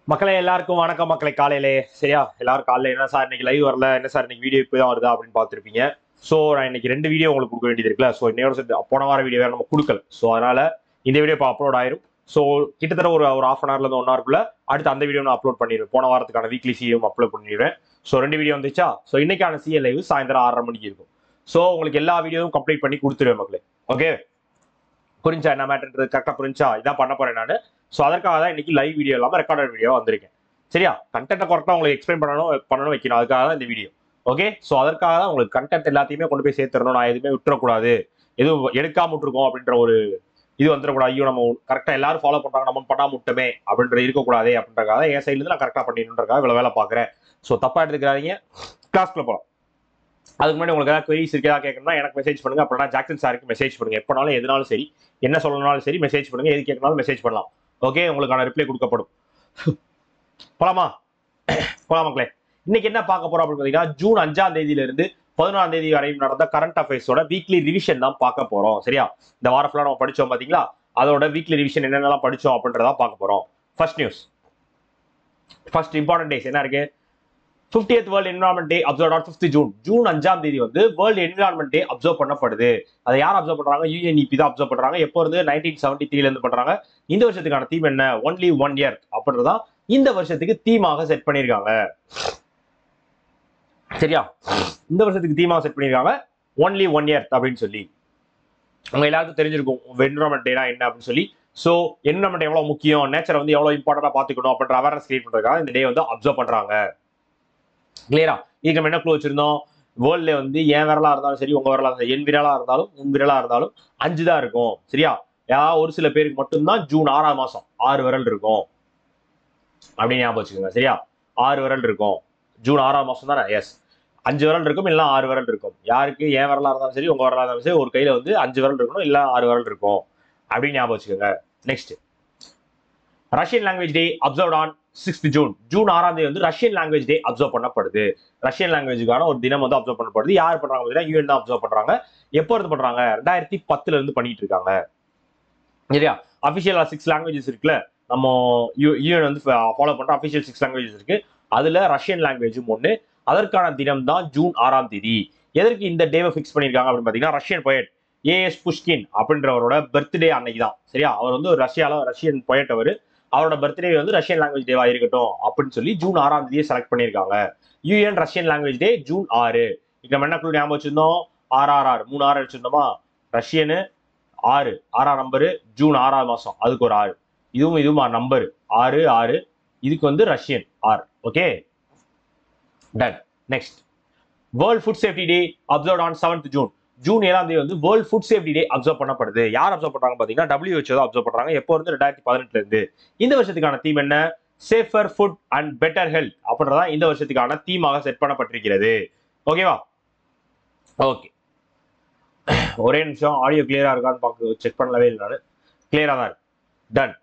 மக்களே எல்லாருக்கும் வணக்கம் மக்களை காலையிலே சரியா எல்லாரும் காலையில என்ன சார் இன்னைக்கு லைவ் வரல என்ன சார் இன்னைக்கு வீடியோ இப்போ தான் வருதா அப்படின்னு பார்த்துருப்பீங்க ஸோ நான் இன்னைக்கு ரெண்டு வீடியோ உங்களுக்கு கொடுக்க வேண்டியது இருக்குல்ல ஸோ இன்னையோட சேர்த்து போன வார வீடியோ வேற நம்ம கொடுக்கல ஸோ அதனால இந்த வீடியோ இப்போ அப்லோட் ஆயிரும் ஸோ கிட்டத்தட்ட ஒரு ஒரு ஆஃப் அன் ஹவர்ல இருந்து ஒன் ஹவர்க்குள்ள அடுத்து அந்த வீடியோ நான் அப்லோட் பண்ணிடுவேன் போன வாரத்துக்கான வீக்லி சிஎம் அப்லோட் பண்ணிடுவேன் ஸோ ரெண்டு வீடியோ வந்துச்சா ஸோ இன்னைக்கான சிஎல் லைவ் சாயந்தரம் ஆறரை மணிக்கு இருக்கும் ஸோ உங்களுக்கு எல்லா வீடியோவும் கம்ப்ளீட் பண்ணி கொடுத்துருவேன் மக்களே ஓகே புரிஞ்சா என்ன மேட்டர்ன்றது கரெக்டாக புரிஞ்சா இதான் பண்ண போறேன் நான் ஸோ அதற்காக தான் இன்னைக்கு லைவ் வீடியோ இல்லாமல் ரெக்கார்டட் வீடியோ வந்திருக்கேன் சரியா கண்டென்ட்டை கரெக்டாக உங்களுக்கு எக்ஸ்பிளைன் பண்ணணும் பண்ணணும் வைக்கணும் அதுக்காக தான் இந்த வீடியோ ஓகே ஸோ அதற்காக தான் உங்களுக்கு கண்டென்ட் எல்லாத்தையுமே கொண்டு போய் சேர்த்துறணும் நான் எதுவுமே விட்டுறக்கூடாது எதுவும் எடுக்காம விட்டுருக்கோம் அப்படின்ற ஒரு இது வந்துடக்கூடாது ஐயோ நம்ம கரெக்டாக எல்லாரும் ஃபாலோ பண்றாங்க நம்ம பண்ணாம விட்டமே அப்படின்றது இருக்கக்கூடாது அப்படின்றக்காக தான் என் சைட்லேருந்து நான் கரெக்டாக பண்ணிடணுன்றக்காக இவ்வளோ வேலை பார்க்குறேன் ஸோ தப்பாக எடுத்துக்கிறாதீங்க கிளாஸ்க்குள்ள போகலாம் அதுக்கு முன்னாடி உங்களுக்கு ஏதாவது queries இருக்கா கேட்கணும்னா எனக்கு மெசேஜ் பண்ணுங்க அப்படின்னா ஜாக்சன் சாருக்கு மெசேஜ் பண்ணுங்க எப்பனாலும் எதுனாலும் சரி என்ன சொல்லணும்னாலும் சரி மெசேஜ் பண்ணுங்க எது கேட்கனாலும் மெசேஜ் பண்ணலாம் ஓகே உங்களுக்கான ரிப்ளை கொடுக்கப்படும் போலாமா போலாம் மக்களே இன்னைக்கு என்ன பார்க்க போறோம் அப்படின்னு பார்த்தீங்கன்னா ஜூன் அஞ்சாம் தேதியில இருந்து பதினொன்றாம் தேதி வரையும் நடந்த கரண்ட் அஃபேர்ஸோட வீக்லி ரிவிஷன் தான் பார்க்க போறோம் சரியா இந்த வாரம் ஃபுல்லாக நம்ம படிச்சோம் பாத்தீங்களா அதோட வீக்லி ரிவிஷன் என்னென்னலாம் படிச்சோம் அப்படின்றத பார்க்க போறோம் first news first important days என்ன இருக்கு 50th world environment day observe on fifth June June அஞ்சாம் தேதி வந்து வேர்ல்டு என்விரான்மெண்ட் டே அப்சர்வ் பண்ணப்படுது அதை யார் அப்சர்வ் பண்றாங்க யூஎன்இபி தான் அப்சர்வ் பண்றாங்க எப்போ இருந்து நைன்டீன் செவன்டி த்ரீல இருந்து பண்றாங்க இந்த வருஷத்துக்கான தீம் என்ன ஒன்லி ஒன் இயர் அப்படின்றதான் இந்த வருஷத்துக்கு தீமாக செட் பண்ணியிருக்காங்க சரியா இந்த வருஷத்துக்கு தீமாக செட் பண்ணியிருக்காங்க ஒன்லி ஒன் இயர் அப்படின்னு சொல்லி உங்க எல்லாருக்கும் தெரிஞ்சிருக்கும் என்விரான்மெண்ட் டேனா என்ன அப்படின்னு சொல்லி ஸோ என்விரான்மெண்ட் எவ்வளவு முக்கியம் நேச்சரை வந்து எவ்வளவு இம்பார்ட்டண்டா பாத்துக்கணும் அப்படின்ற அவேர்னஸ் கிரியேட் பண்றதுக்காக இந்த டே வந்து அப்சர்வ் பண்றாங்க கிளியரா இதுக்கு நம்ம என்ன க்ளூ வச்சிருந்தோம் வேர்ல்ட்ல வந்து என் விரலா இருந்தாலும் சரி உங்க விரலா இருந்தாலும் என் விரலா இருந்தாலும் உன் விரலா இருந்தாலும் அஞ்சு தான் இருக்கும் சரியா ஏதாவது ஒரு சில பேருக்கு மட்டும்தான் ஜூன் ஆறாம் மாசம் ஆறு விரல் இருக்கும் அப்படின்னு ஞாபகம் வச்சுக்கோங்க சரியா ஆறு விரல் இருக்கும் ஜூன் ஆறாம் மாசம் தானே எஸ் அஞ்சு விரல் இருக்கும் இல்ல ஆறு விரல் இருக்கும் யாருக்கு என் விரலா இருந்தாலும் சரி உங்க விரலா இருந்தாலும் சரி ஒரு கையில வந்து அஞ்சு விரல் இருக்கணும் இல்ல ஆறு விரல் இருக்கும் அப்படின்னு ஞாபகம் வச்சுக்கோங்க next Russian language day observe on sixth June June ஆறாம் தேதி வந்து ரஷ்யன் லாங்குவேஜ் டே அப்சர்வ் பண்ணப்படுது ரஷ்யன் லாங்குவேஜுக்கான ஒரு தினம் வந்து அப்சர்வ் பண்ணப்படுது யார் பண்றாங்க பார்த்தீங்கன்னா யூஎன் தான் அப்சர்வ் பண்றாங்க எப்போ இருந்து பண்றாங்க ரெண்டாயிரத்தி பத்துல இருந்து பண்ணிட்டு இருக்காங்க சரியா அபிஷியலா சிக்ஸ் லாங்குவேஜஸ் இருக்குல்ல நம்ம யூஎன் வந்து ஃபாலோ பண்ற அபிஷியல் சிக்ஸ் லாங்குவேஜஸ் இருக்கு அதுல ரஷ்யன் லாங்குவேஜும் ஒன்று அதற்கான தினம் தான் ஜூன் ஆறாம் தேதி எதற்கு இந்த டேவை ஃபிக்ஸ் பண்ணியிருக்காங்க அப்படின்னு பார்த்தீங்கன்னா ரஷ்யன் பொயட் ஏஎஸ் புஷ்கின் அப்படின்றவரோட பர்த்டே அன்னைக்கு தான் சரியா அவர் வந்து ஒரு ரஷ்யால ரஷ்யன் பொயட் அவர் அவரோட பர்த்டே வந்து ரஷ்யன் லாங்குவேஜ் டேவா இருக்கட்டும் அப்படின்னு சொல்லி ஜூன் ஆறாம் தேதியை செலக்ட் பண்ணியிருக்காங்க UN Russian language day June ஆறு இங்க நம்ம என்ன குழு ஞாபகம் வச்சிருந்தோம் ஆர்ஆர்ஆர் மூணு ஆறு வச்சிருந்தோமா ரஷ்யனு ஆறு ஆறாம் நம்பரு ஜூன் ஆறாம் மாசம் அதுக்கு ஒரு ஆறு இதுவும் இதுவும் நம்பர் ஆறு ஆறு இதுக்கு வந்து Russian are okay done next world food safety day observe on seventh June June ஏழாம் தேதி வந்து world food safety day observe பண்ணப்படுது யார் அப்சர்வ் பண்றாங்க பாத்தீங்கன்னா டபிள்யூஹெச்ஓ தான் அப்சர்வ் பண்றாங்க எப்போ இருந்து ரெண்டாயிரத்தி பதினெட்டுல இருந்து இந்த வருஷத்துக்கான தீம் என்ன safer food and better health அப்படின்றதான் இந்த வருஷத்துக்கான தீமாக செட் பண்ணப்பட்டிருக்கிறது ஓகேவா ஓகே ஒரே நிமிஷம் ஆடியோ கிளியரா இருக்கான்னு பார்க்க செக் பண்ணவே இல்லை நான் கிளியரா தான் இருக்கு done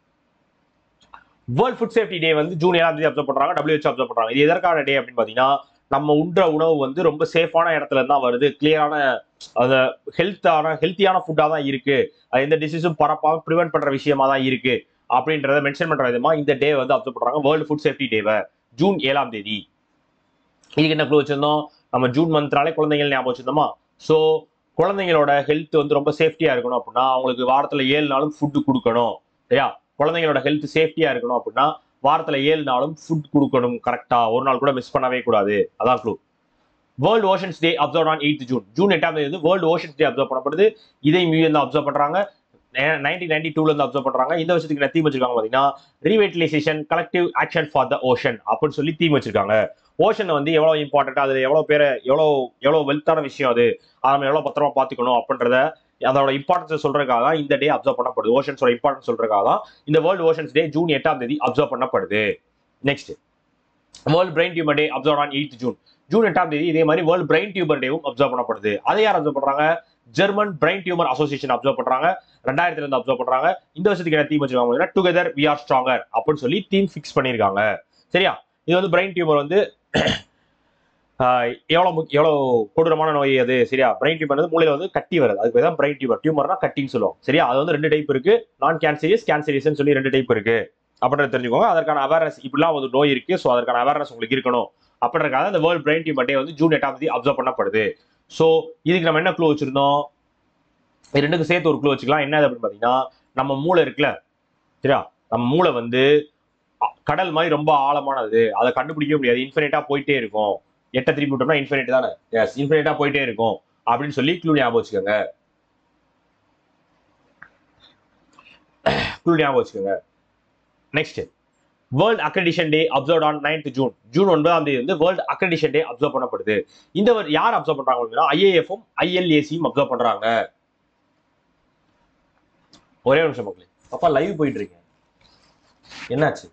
world food safety day வந்து ஜூன் ஏழாம் தேதி அப்சர்வ் பண்றாங்க டபிள்யூஹெச் அப்சர்வ் பண்றாங்க இது எதற்கான டே அப்படின்னு பாத்தீங்கன்னா நம்ம உண்ற உணவு வந்து ரொம்ப சேஃபான இடத்துல இருந்து தான் வருது கிளியரான அது ஹெல்த்தான ஹெல்த்தியான ஃபுட்டாக தான் இருக்கு அது எந்த டிசீஸும் பரப்பாம ப்ரிவென்ட் பண்ற விஷயமா தான் இருக்கு அப்படின்றத மென்ஷன் பண்ற விதமா இந்த டே வந்து அப்சர்வ் பண்றாங்க வேர்ல்டு ஃபுட் சேஃப்டி டேவை ஜூன் ஏழாம் தேதி இதுக்கு என்ன க்ளூ வச்சிருந்தோம் நம்ம ஜூன் மந்த்னாலே குழந்தைகள் ஞாபகம் வச்சிருந்தோமா ஸோ குழந்தைங்களோட ஹெல்த் வந்து ரொம்ப சேஃப்டியா இருக்கணும் அப்படின்னா அவங்களுக்கு வாரத்துல ஏழு நாளும் ஃபுட்டு கொடுக்கணும் சரியா குழந்தைங்களோட ஹெல்த் சேஃப்டியா இருக்கணும் அப்படின்னா வாரத்துல ஏழு நாளும் ஃபுட் கொடுக்கணும் கரெக்டா ஒரு நாள் கூட மிஸ் பண்ணவே கூடாது அதான் clue world oceans day observe on eighth June June எட்டாம் தேதி வந்து வேர்ல்டு ஓஷன்ஸ் டே அப்சர்வ் பண்ணப்படுது இதை மியூசியம் தான் அப்சர்வ் பண்றாங்க நைன்டீன் நைன்டி டூல இருந்து அப்சர்வ் பண்றாங்க இந்த வருஷத்துக்கு என்ன தீம் வச்சிருக்காங்க பாத்தீங்கன்னா revitalization collective action for the ocean அப்படின்னு சொல்லி தீம் வச்சிருக்காங்க ஓஷன் வந்து எவ்வளவு இம்பார்ட்டன்ட் அதுல எவ்வளவு பேரை எவ்வளவு எவ்வளவு வெல்த்தான விஷயம் அது அதை நம்ம எவ்வளவு பத்திரமா பாத்துக்கணும் அப்படின்றத அதோட இம்பார்ட்டன்ஸ் சொல்றதுக்காக தான் இந்த டே அப்சர்வ் பண்ணப்படுது ஓஷன்ஸோட இம்பார்ட்டன்ஸ் சொல்றதுக்காக தான் இந்த வேர்ல்டு ஓஷன்ஸ் டே ஜூன் எட்டாம் தேதி அப்சர்வ் பண்ணப்படுது next world brain tumour day observe on eighth June June எட்டாம் தேதி இதே மாதிரி வேர்ல்டு பிரெயின் டியூமர் டேவும் அப்சர்வ் பண்ணப்படுது அதை யார் அப்சர்வ் பண்றாங்க German brain tumour association observe பண்றாங்க ரெண்டாயிரத்துல இருந்து அப்சர்வ் பண்றாங்க இந்த வருஷத்துக்கு என்ன தீம் வச்சிருக்காங்க டுகெதர் வி ஆர் ஸ்ட்ராங்கர் அப்படின்னு சொல்லி தீம் ஃபிக்ஸ் பண்ணியிருக்காங்க சரியா இது வந்து பிரெயின் டியூமர் வந்து ஆஹ் எவ்வளவு முக்கிய- எவ்வளவு கொடூரமான நோய் அது சரியா பிரெயின் டியூமர் வந்து மூளையில வந்து கட்டி வருது அதுக்கு தான் பிரெயின் டியூமர் டியூமர்னா கட்டின்னு சொல்லுவோம் சரியா அது வந்து ரெண்டு டைப் இருக்கு நான் கேன்சரியஸ் கேன்சரியஸ் சொல்லி ரெண்டு டைப் இருக்கு அப்படின்றத தெரிஞ்சுக்கோங்க அதற்கான அவேர்னஸ் இப்படிலாம் ஒரு நோய் இருக்கு ஸோ அதற்கான அவேர்னஸ் உங்களுக்கு இருக்கணும் அப்படின்றதுக்காக இந்த வேர்ல்ட் பிரெயின் டீம் டே வந்து ஜூன் எட்டாம் தேதி அப்சர்வ் பண்ணப்படுது ஸோ இதுக்கு நம்ம என்ன க்ளூ வச்சிருந்தோம் இது ரெண்டுக்கும் சேர்த்து ஒரு க்ளூ வச்சுக்கலாம் என்ன அப்படின்னு பார்த்தீங்கன்னா நம்ம மூளை இருக்குல்ல சரியா நம்ம மூளை வந்து அ- கடல் மாதிரி ரொம்ப ஆழமானது அதை கண்டுபிடிக்கவே முடியாது இன்ஃபினிட்டா போயிட்டே இருக்கும் எட்டை திருப்பி விட்டோம்னா இன்ஃபினிட் தானே எஸ் இன்ஃபினிட்டா போயிட்டே இருக்கும் அப்படின்னு சொல்லி க்ளூ ஞாபகம் வச்சுக்கோங்க க்ளூ ஞாபகம் வச்சுக்கோங்க next world accreditation day observe on 9th June June ஒன்பதாம் தேதி வந்து வேர்ல்ட் அக்ரெடிஷன் டே அப்சர்வ் பண்ணப்படுது இந்த வரு- யார் அப்சர்வ் பண்றாங்க அப்படின்னா ஐஏஎஃப்பும் ஐஎல்ஏசியும் அப்சர்வ் பண்றாங்க ஒரே ஒரு நிமிஷம் மக்களே அப்பா லைவ் போயிட்டு இருக்கேன் என்னாச்சு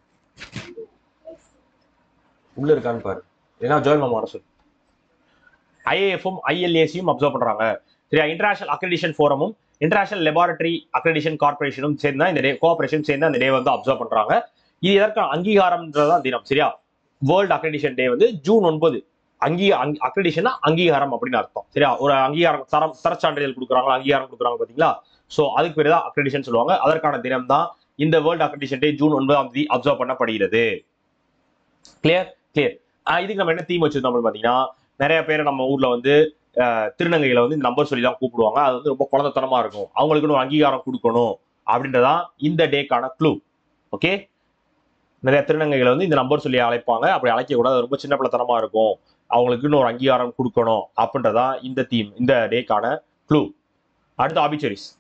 உள்ள இருக்கான்னு பாரு ஏன்னா ஜோயல் மாமா வர சொல்லு ஐஏஎஃப்பும் ஐஎல்ஏசியும் அப்சர்வ் பண்றாங்க சரியா இன்டர்நேஷனல் அக்ரெடிஷன் ஃபோரமும் இன்டர்நேஷனல் லெபார்டரி அக்ரெடிஷன் கார்பரேஷனும் சேர்ந்து தான் இந்த டே கோஆபரேஷன் சேர்ந்து அந்த டே வந்து அப்சர்வ் பண்றாங்க இது எதற்கான அங்கீகாரம்ன்றதான் தினம் சரியா வேர்ல்ட் அக்ரெடிஷன் டே வந்து ஜூன் ஒன்பது அங்கீ அக்ரெடிஷனா அங்கீகாரம் அப்படின்னு அர்த்தம் சரியா ஒரு அங்கீகாரம் தரம் தரச்சான்றிதழ் கொடுக்குறாங்க அங்கீகாரம் கொடுக்குறாங்க பாத்தீங்களா சோ அதுக்கு பேர் தான் அக்ரெடிஷன் சொல்லுவாங்க அதற்கான தினம் தான் இந்த வேர்ல்ட் அக்ரெடிஷன் டே ஜூன் ஒன்பதாம் தேதி அப்சர்வ் பண்ணப்படுகிறது கிளியர் கிளியர் இதுக்கு நம்ம என்ன தீம் வச்சிருந்தோம் அப்படின்னு பாத்தீங்கன்னா நிறைய பேர் நம்ம ஊர்ல வந்து அஹ், திருநங்கைகளை வந்து நம்பர் சொல்லி தான் கூப்பிடுவாங்க அது வந்து ரொம்ப குழந்தைத்தனமா இருக்கும் அவங்களுக்குன்னு ஒரு அங்கீகாரம் கொடுக்கணும் அப்படின்றதான் இந்த டேக்கான க்ளூ ஓகே நிறைய திருநங்கைகளை வந்து இந்த நம்பர் சொல்லி அழைப்பாங்க அப்படி அழைக்க கூடாது அது ரொம்ப சின்ன பிள்ளைத்தனமா இருக்கும் அவங்களுக்குன்னு ஒரு அங்கீகாரம் கொடுக்கணும் அப்படின்றதான் இந்த தீம் இந்த டேக்கான க்ளூ அடுத்து ஆபிச்சரிஸ்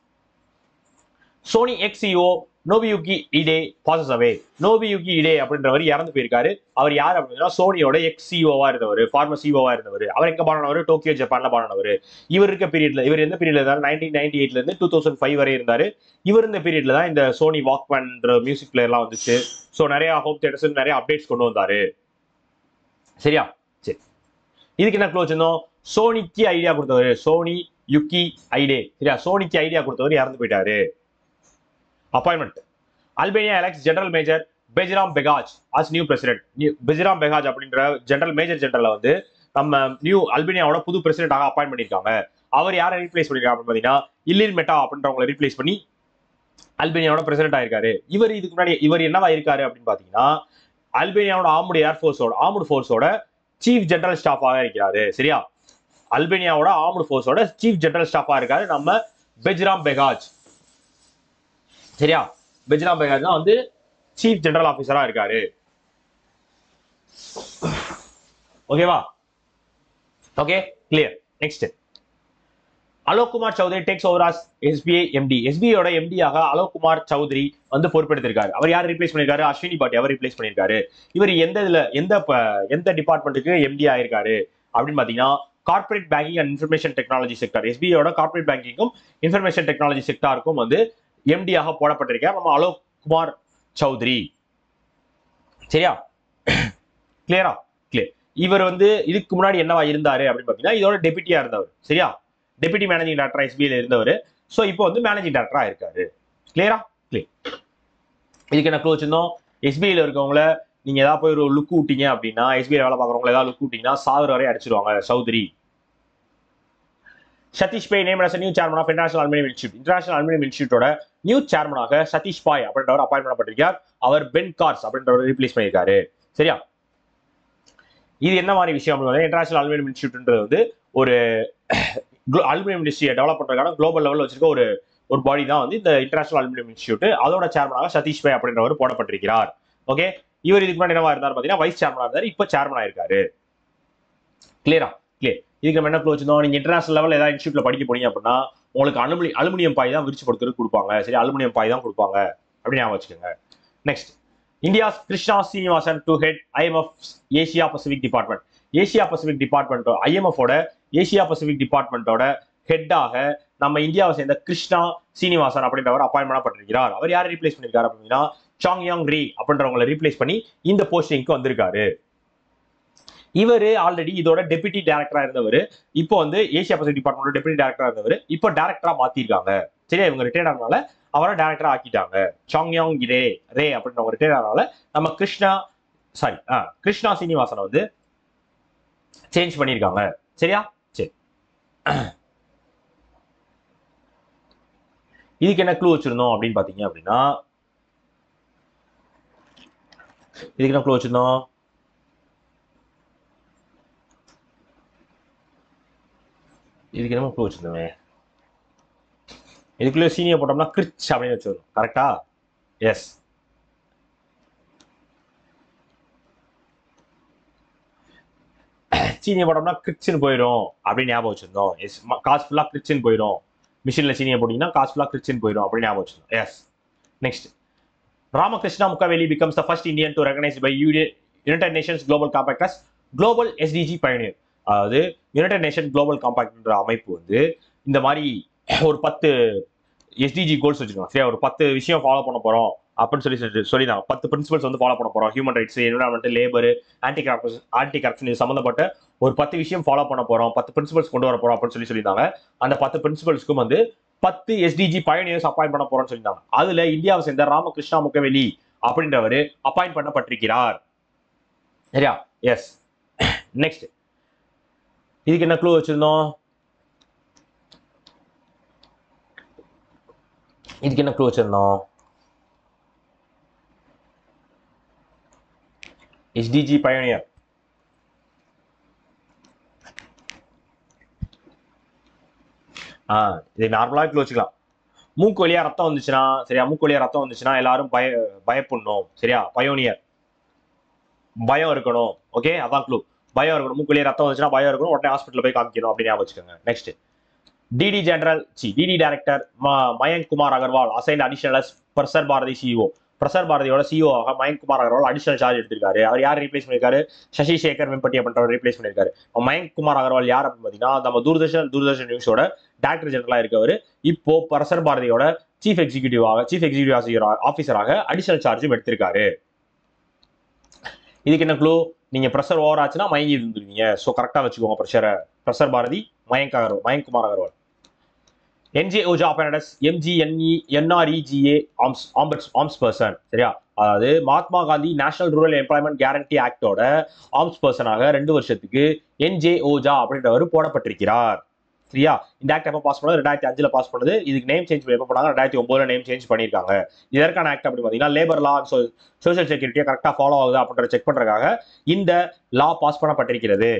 சோனி எக்ஸிஓ நோபியுகி இடே பாசஸ் அவே நோபியுகி இடே அப்படின்றவர் இறந்து போயிருக்காரு அவர் யார் அப்படின்னா சோனியோட எக்ஸ் சிஓவா இருந்தவர் ஃபார்மர் சிஓவா இருந்தவர் அவர் எங்க பாடினவர் டோக்கியோ ஜப்பான்ல பாடினவர் இவர் இருக்க பீரியட்ல இவர் எந்த பீரியட்ல இருந்தாரு நைன்டீன் நைன்டி எயிட்ல இருந்து டூ தௌசண்ட் ஃபைவ் வரை இருந்தாரு இவர் இருந்த பீரியட்ல தான் இந்த சோனி வாக்மேன்ற மியூசிக் பிளேயர்லாம் வந்துச்சு ஸோ நிறைய ஹோம் தியேட்டர்ஸ் நிறைய அப்டேட்ஸ் கொண்டு வந்தாரு சரியா சரி இதுக்கு என்ன க்ளோ வச்சிருந்தோம் சோனிக்கு ஐடியா கொடுத்தவர் சோனி யுக்கி ஐடே சரியா சோனிக்கு ஐடியா கொடுத்தவர் இறந்து போயிட்டாரு appointment Albania elects general major Bejiram Begaj as new president new Bejiram Begaj அப்படின்ற ஜெனரல் மேஜர் ஜெனரல் வந்து நம்ம நியூ அல்பேனியாவோட புது பிரசிடென்டாக அப்பாயின்ட் பண்ணியிருக்காங்க அவர் யாரை ரீப்ளேஸ் பண்ணிருக்காங்க அப்படின்னு பார்த்தீங்கன்னா இல்லின் மெட்டா அப்படின்றவங்களை ரீப்ளேஸ் பண்ணி அல்பேனியாவோட பிரசிடென்ட் ஆயிருக்காரு இவர் இதுக்கு முன்னாடி இவர் என்னவா இருக்காரு அப்படின்னு பார்த்தீங்கன்னா அல்பேனியாவோட ஆர்முடு ஏர்ஃபோர்ஸோட ஆர்முடு ஃபோர்ஸோட சீஃப் ஜெனரல் ஸ்டாஃபாக இருக்கிறாரு சரியா அல்பேனியாவோட ஆர்முடு ஃபோர்ஸோட சீஃப் ஜெனரல் ஸ்டாஃபாக இருக்காரு நம்ம பெஜ்ராம் பெகாஜ் சரியா பெஜ்ராம் பெகாஜ் தான் வந்து சீஃப் ஜெனரல் ஆஃபீஸரா இருக்காரு ஓகேவா okay clear next Alok Kumar Chaudhary takes over as SBI MD எஸ்பிஐயோட எம்டியாக அலோக் குமார் சௌத்ரி வந்து பொறுப்பெடுத்திருக்காரு அவர் யார் ரீப்ளேஸ் பண்ணிருக்காரு அஸ்வினி பாட்டி அவர் ரீப்ளேஸ் பண்ணிருக்காரு இவர் எந்த இதுல எந்த ப- எந்த டிபார்ட்மெண்ட்டுக்கு எம்டி ஆயிருக்காரு அப்படின்னு பாத்தீங்கன்னா corporate banking and information technology sector எஸ்பிஐயோட கார்ப்பரேட் பேங்கிங்கும் இன்ஃபர்மேஷன் டெக்னாலஜி செக்டாருக்கும் வந்து எம்டியாக போடப்பட்டிருக்கார் நம்ம அலோக் குமார் சௌத்ரி சரியா கிளியரா கிளியர் இவர் வந்து இதுக்கு முன்னாடி என்னவா இருந்தாரு அப்படின்னு பாத்தீங்கன்னா இதோட டெபியூட்டியா இருந்தவர் சரியா டெபியூட்டி மேனேஜிங் டைரக்டர் எஸ்பிஐல இருந்தவர் ஸோ இப்போ வந்து மேனேஜிங் டைரக்டரா இருக்காரு கிளியரா கிளியர் இதுக்கு என்ன க்ளோ வச்சிருந்தோம் எஸ்பிஐல இருக்கவங்கள நீங்க ஏதாவது போய் ஒரு லுக் விட்டீங்க அப்படின்னா எஸ்பிஐ வேலை பார்க்குறவங்க ஏதாவது லுக் விட்டீங்கன்னா சாகுற வரை அடிச்சிருவாங்க Chaudhary Satish by name new chairman of international aluminium institute international aluminium இன்ஸ்டியூட்டோட நியூ சேர்மனாக சதீஷ் பாய் அப்படின்றவர் அப்பாயின் பண்ணப்பட்டிருக்கார் அவர் பென் கார்ஸ் அப்படின்றவர் ரீப்ளேஸ் பண்ணியிருக்காரு சரியா இது என்ன மாதிரி விஷயம் அப்படின்னு இன்டர்நேஷனல் அலுமினியம் இன்ஸ்டியூட்ன்றது வந்து ஒரு அலுமினியம் இண்டஸ்ட்ரியை டெவலப் பண்றதுக்கான குளோபல் லெவலில் வச்சிருக்க ஒரு ஒரு பாடி தான் வந்து இந்த இன்டர்நேஷனல் அலுமினியம் இன்ஸ்டியூட் அதோட சேர்மனாக சதீஷ் பாய் அப்படின்றவர் போடப்பட்டிருக்கிறார் ஓகே இவர் இதுக்கு முன்னாடி என்னவா இருந்தார் பார்த்தீங்கன்னா வைஸ் சேர்மனா இருந்தார் இப்போ சேர்மனா இருக்காரு கிளியரா கிளியர் இதுக்கு நம்ம என்ன க்ளோ வச்சிருந்தோம் நீங்க இன்டர்நேஷனல் லெவல் ஏதாவது இன்ஸ்டியூட்ல படிக்க போனீங்க அப்படின்னா உங்களுக்கு அலுமினி அலுமினியம் பாய் தான் விரிச்சு கொடுக்கறது கொடுப்பாங்க சரி அலுமினியம் பாய் தான் கொடுப்பாங்க அப்படின்னு ஞாபகம் வச்சுக்கோங்க next India's Krishna Srinivasan to head IMF Asia Pacific department Asia Pacific department IMF Asia Pacific டிபார்ட்மெண்ட்டோட ஹெட்டாக நம்ம இந்தியாவை சேர்ந்த கிருஷ்ணா சீனிவாசன் அப்படின்றவர் அப்பாயின் பண்ணப்பட்டிருக்கிறார் அவர் யாரை ரீப்ளேஸ் பண்ணிருக்காரு அப்படின்னா சாங் யாங் ரீ அப்படின்றவங்களை ரீப்ளேஸ் பண்ணி இந்த போஸ்டிங்க்கு வந்திருக்காரு இவர் ஆல்ரெடி இதோட டெபுட்டி டைரக்டரா இருந்தவர் இப்போ வந்து ஏசியா பசிபிக் டிபார்ட்மெண்ட் டெபுட்டி டைரக்டரா இருந்தவர் இப்போ டைரக்டரா மாத்திருக்காங்க சரியா இவங்க ரிட்டையர்ட் ஆனனால அவரை டைரக்டரா ஆக்கிட்டாங்க சாங் யாங் ரே ரே அப்படின்றவங்க ரிட்டையர்ட் ஆனனால நம்ம கிருஷ்ணா சாரி கிருஷ்ணா சீனிவாசனை வந்து சேஞ்ச் பண்ணியிருக்காங்க சரியா சரி இதுக்கு என்ன க்ளூ வச்சிருந்தோம் அப்படின்னு பாத்தீங்க அப்படின்னா இதுக்கு என்ன க்ளூ வச்சிருந்தோம் இதுக்கு என்ன க்ளூ வச்சிருந்தோமே இதுக்குள்ளே சீனியர் போட்டோம்னா கிரிச் அப்படின்னு வச்சிருந்தோம் கரெக்டா எஸ் சீனியை போட்டோம்னா கிரிச்சுன்னு போயிடும் அப்படின்னு ஞாபகம் வச்சிருந்தோம் எஸ் காசு ஃபுல்லாக கிரிச்சுன்னு போயிடும் மிஷினில் சீனியை போட்டிங்கன்னா காசு ஃபுல்லாக கிரிச்சுன்னு போயிடும் அப்படின்னு ஞாபகம் வச்சிருந்தோம் yes next Ramakrishna Mukkavilli becomes the first Indian to recognise by United Nations global compact as global SDG pioneer அதாவது யுனைடெட் நேஷன் குளோபல் காம்பேக்ட்ன்ற அமைப்பு வந்து இந்த மாதிரி ஒரு பத்து எஸ்டிஜி கோல்ஸ் வச்சிருக்காங்க சரி ஒரு பத்து விஷயம் ஃபாலோ பண்ண போறோம் அப்படின்னு சொல்லி சொல்லி சொல்லிதான் பத்து பிரின்சிபல்ஸ் வந்து ஃபாலோ பண்ண போறோம் human rights environment labour anti corruption anti corruption இது சம்மந்தப்பட்ட ஒரு பத்து விஷயம் ஃபாலோ பண்ண போறோம் பத்து பிரின்சிபல்ஸ் கொண்டு வர போறோம் அப்படின்னு சொல்லி சொல்லியிருந்தாங்க அந்த பத்து பிரின்சிபல்ஸ்க்கும் வந்து பத்து எஸ்டிஜி பயணியர்ஸ் அப்பாயிண்ட் பண்ண போறோம்னு சொல்லியிருந்தாங்க அதுல இந்தியாவை சேர்ந்த ராமகிருஷ்ணா முக்கவேலி அப்படின்றவர் அப்பாயிண்ட் பண்ணப்பட்டிருக்கிறார் சரியா எஸ் நெக்ஸ்ட் இதுக்கு என்ன க்ளூ வச்சிருந்தோம் இதுக்கு என்ன க்ளூ வச்சிருந்தோம் எஸ்டிஜி பயோனியர் ஆ இது நார்மலாக க்ளூ வச்சுக்கலாம் மூக்கு வழியா ரத்தம் வந்துச்சுன்னா சரியா மூக்கு வழியா ரத்தம் வந்துச்சுன்னா எல்லாரும் பய பயப்படணும் சரியா பயோனியர் பயம் இருக்கணும் ஓகே அதான் க்ளூ பயம் இருக்கணும் மூக்கு வழியா ரத்தம் வந்துச்சுன்னா பயம் இருக்கணும் உடனே ஹாஸ்பிட்டல் போய் காமிக்கணும் அப்படின்னு ஞாபகம் வச்சுக்கோங்க next DD general C DD director Mayank Kumar Agarwal assign additional Prasar Bharati CEO Prasar பாரதியோட சிஇஓ ஆக மயங்க் குமார் அகர்வால் அடிஷனல் சார்ஜ் எடுத்திருக்காரு அவர் யார் ரீப்ளேஸ் பண்ணிருக்காரு சசி சேகர் வெம்பட்டி அப்படின்றவர் ரீப்ளேஸ் பண்ணிருக்காரு மயங்க் குமார் அகர்வால் யார் அப்படின்னு பார்த்தீங்கன்னா நம்ம தூர்தர்ஷன் தூர்தர்ஷன் நியூஸோட டைரக்டர் ஜெனரலா இருக்கவர் இப்போ பிரசர் பாரதியோட சீஃப் எக்ஸிகியூட்டிவாக சீஃப் எக்ஸிகியூட்டிவ் ஆஃபீஸராக அடிஷனல் சார்ஜும் எடுத்திருக்காரு இதுக்கு என்ன க்ளூ நீங்க ப்ரெஷர் ஓவர் ஆச்சுன்னா மயங்கி இருந்துருவீங்க ஸோ கரெக்டாக வச்சுக்கோங்க ப்ரெஷரை Prasar Bharati Mayank Agarwal Mayank Kumar Agarwal NJ Ojha appointed as MGNE NREGA ombuds ombuds ombudsperson சரியா அதாவது Mahatma Gandhi national rural employment guarantee ஆக்டோட ஆம்ஸ் பர்சனாக ரெண்டு வருஷத்துக்கு என்ஜே ஓஜா அப்படின்றவர் போடப்பட்டிருக்கிறார் சரியா இந்த ஆக்ட் எப்போ பாஸ் பண்ணது ரெண்டாயிரத்தி அஞ்சுல பாஸ் பண்ணது இதுக்கு நேம் சேஞ்ச் எப்போ பண்ணாங்க ரெண்டாயிரத்தி ஒன்பதுல நேம் சேஞ்ச் பண்ணியிருக்காங்க இதற்கான ஆக்ட் அப்படி பார்த்தீங்கன்னா லேபர் லா சோஷியல் செக்யூரிட்டியை கரெக்டாக ஃபாலோ ஆகுது அப்படின்ற செக் பண்றதுக்காக இந்த லா பாஸ் பண்ணப்பட்டிருக்கிறது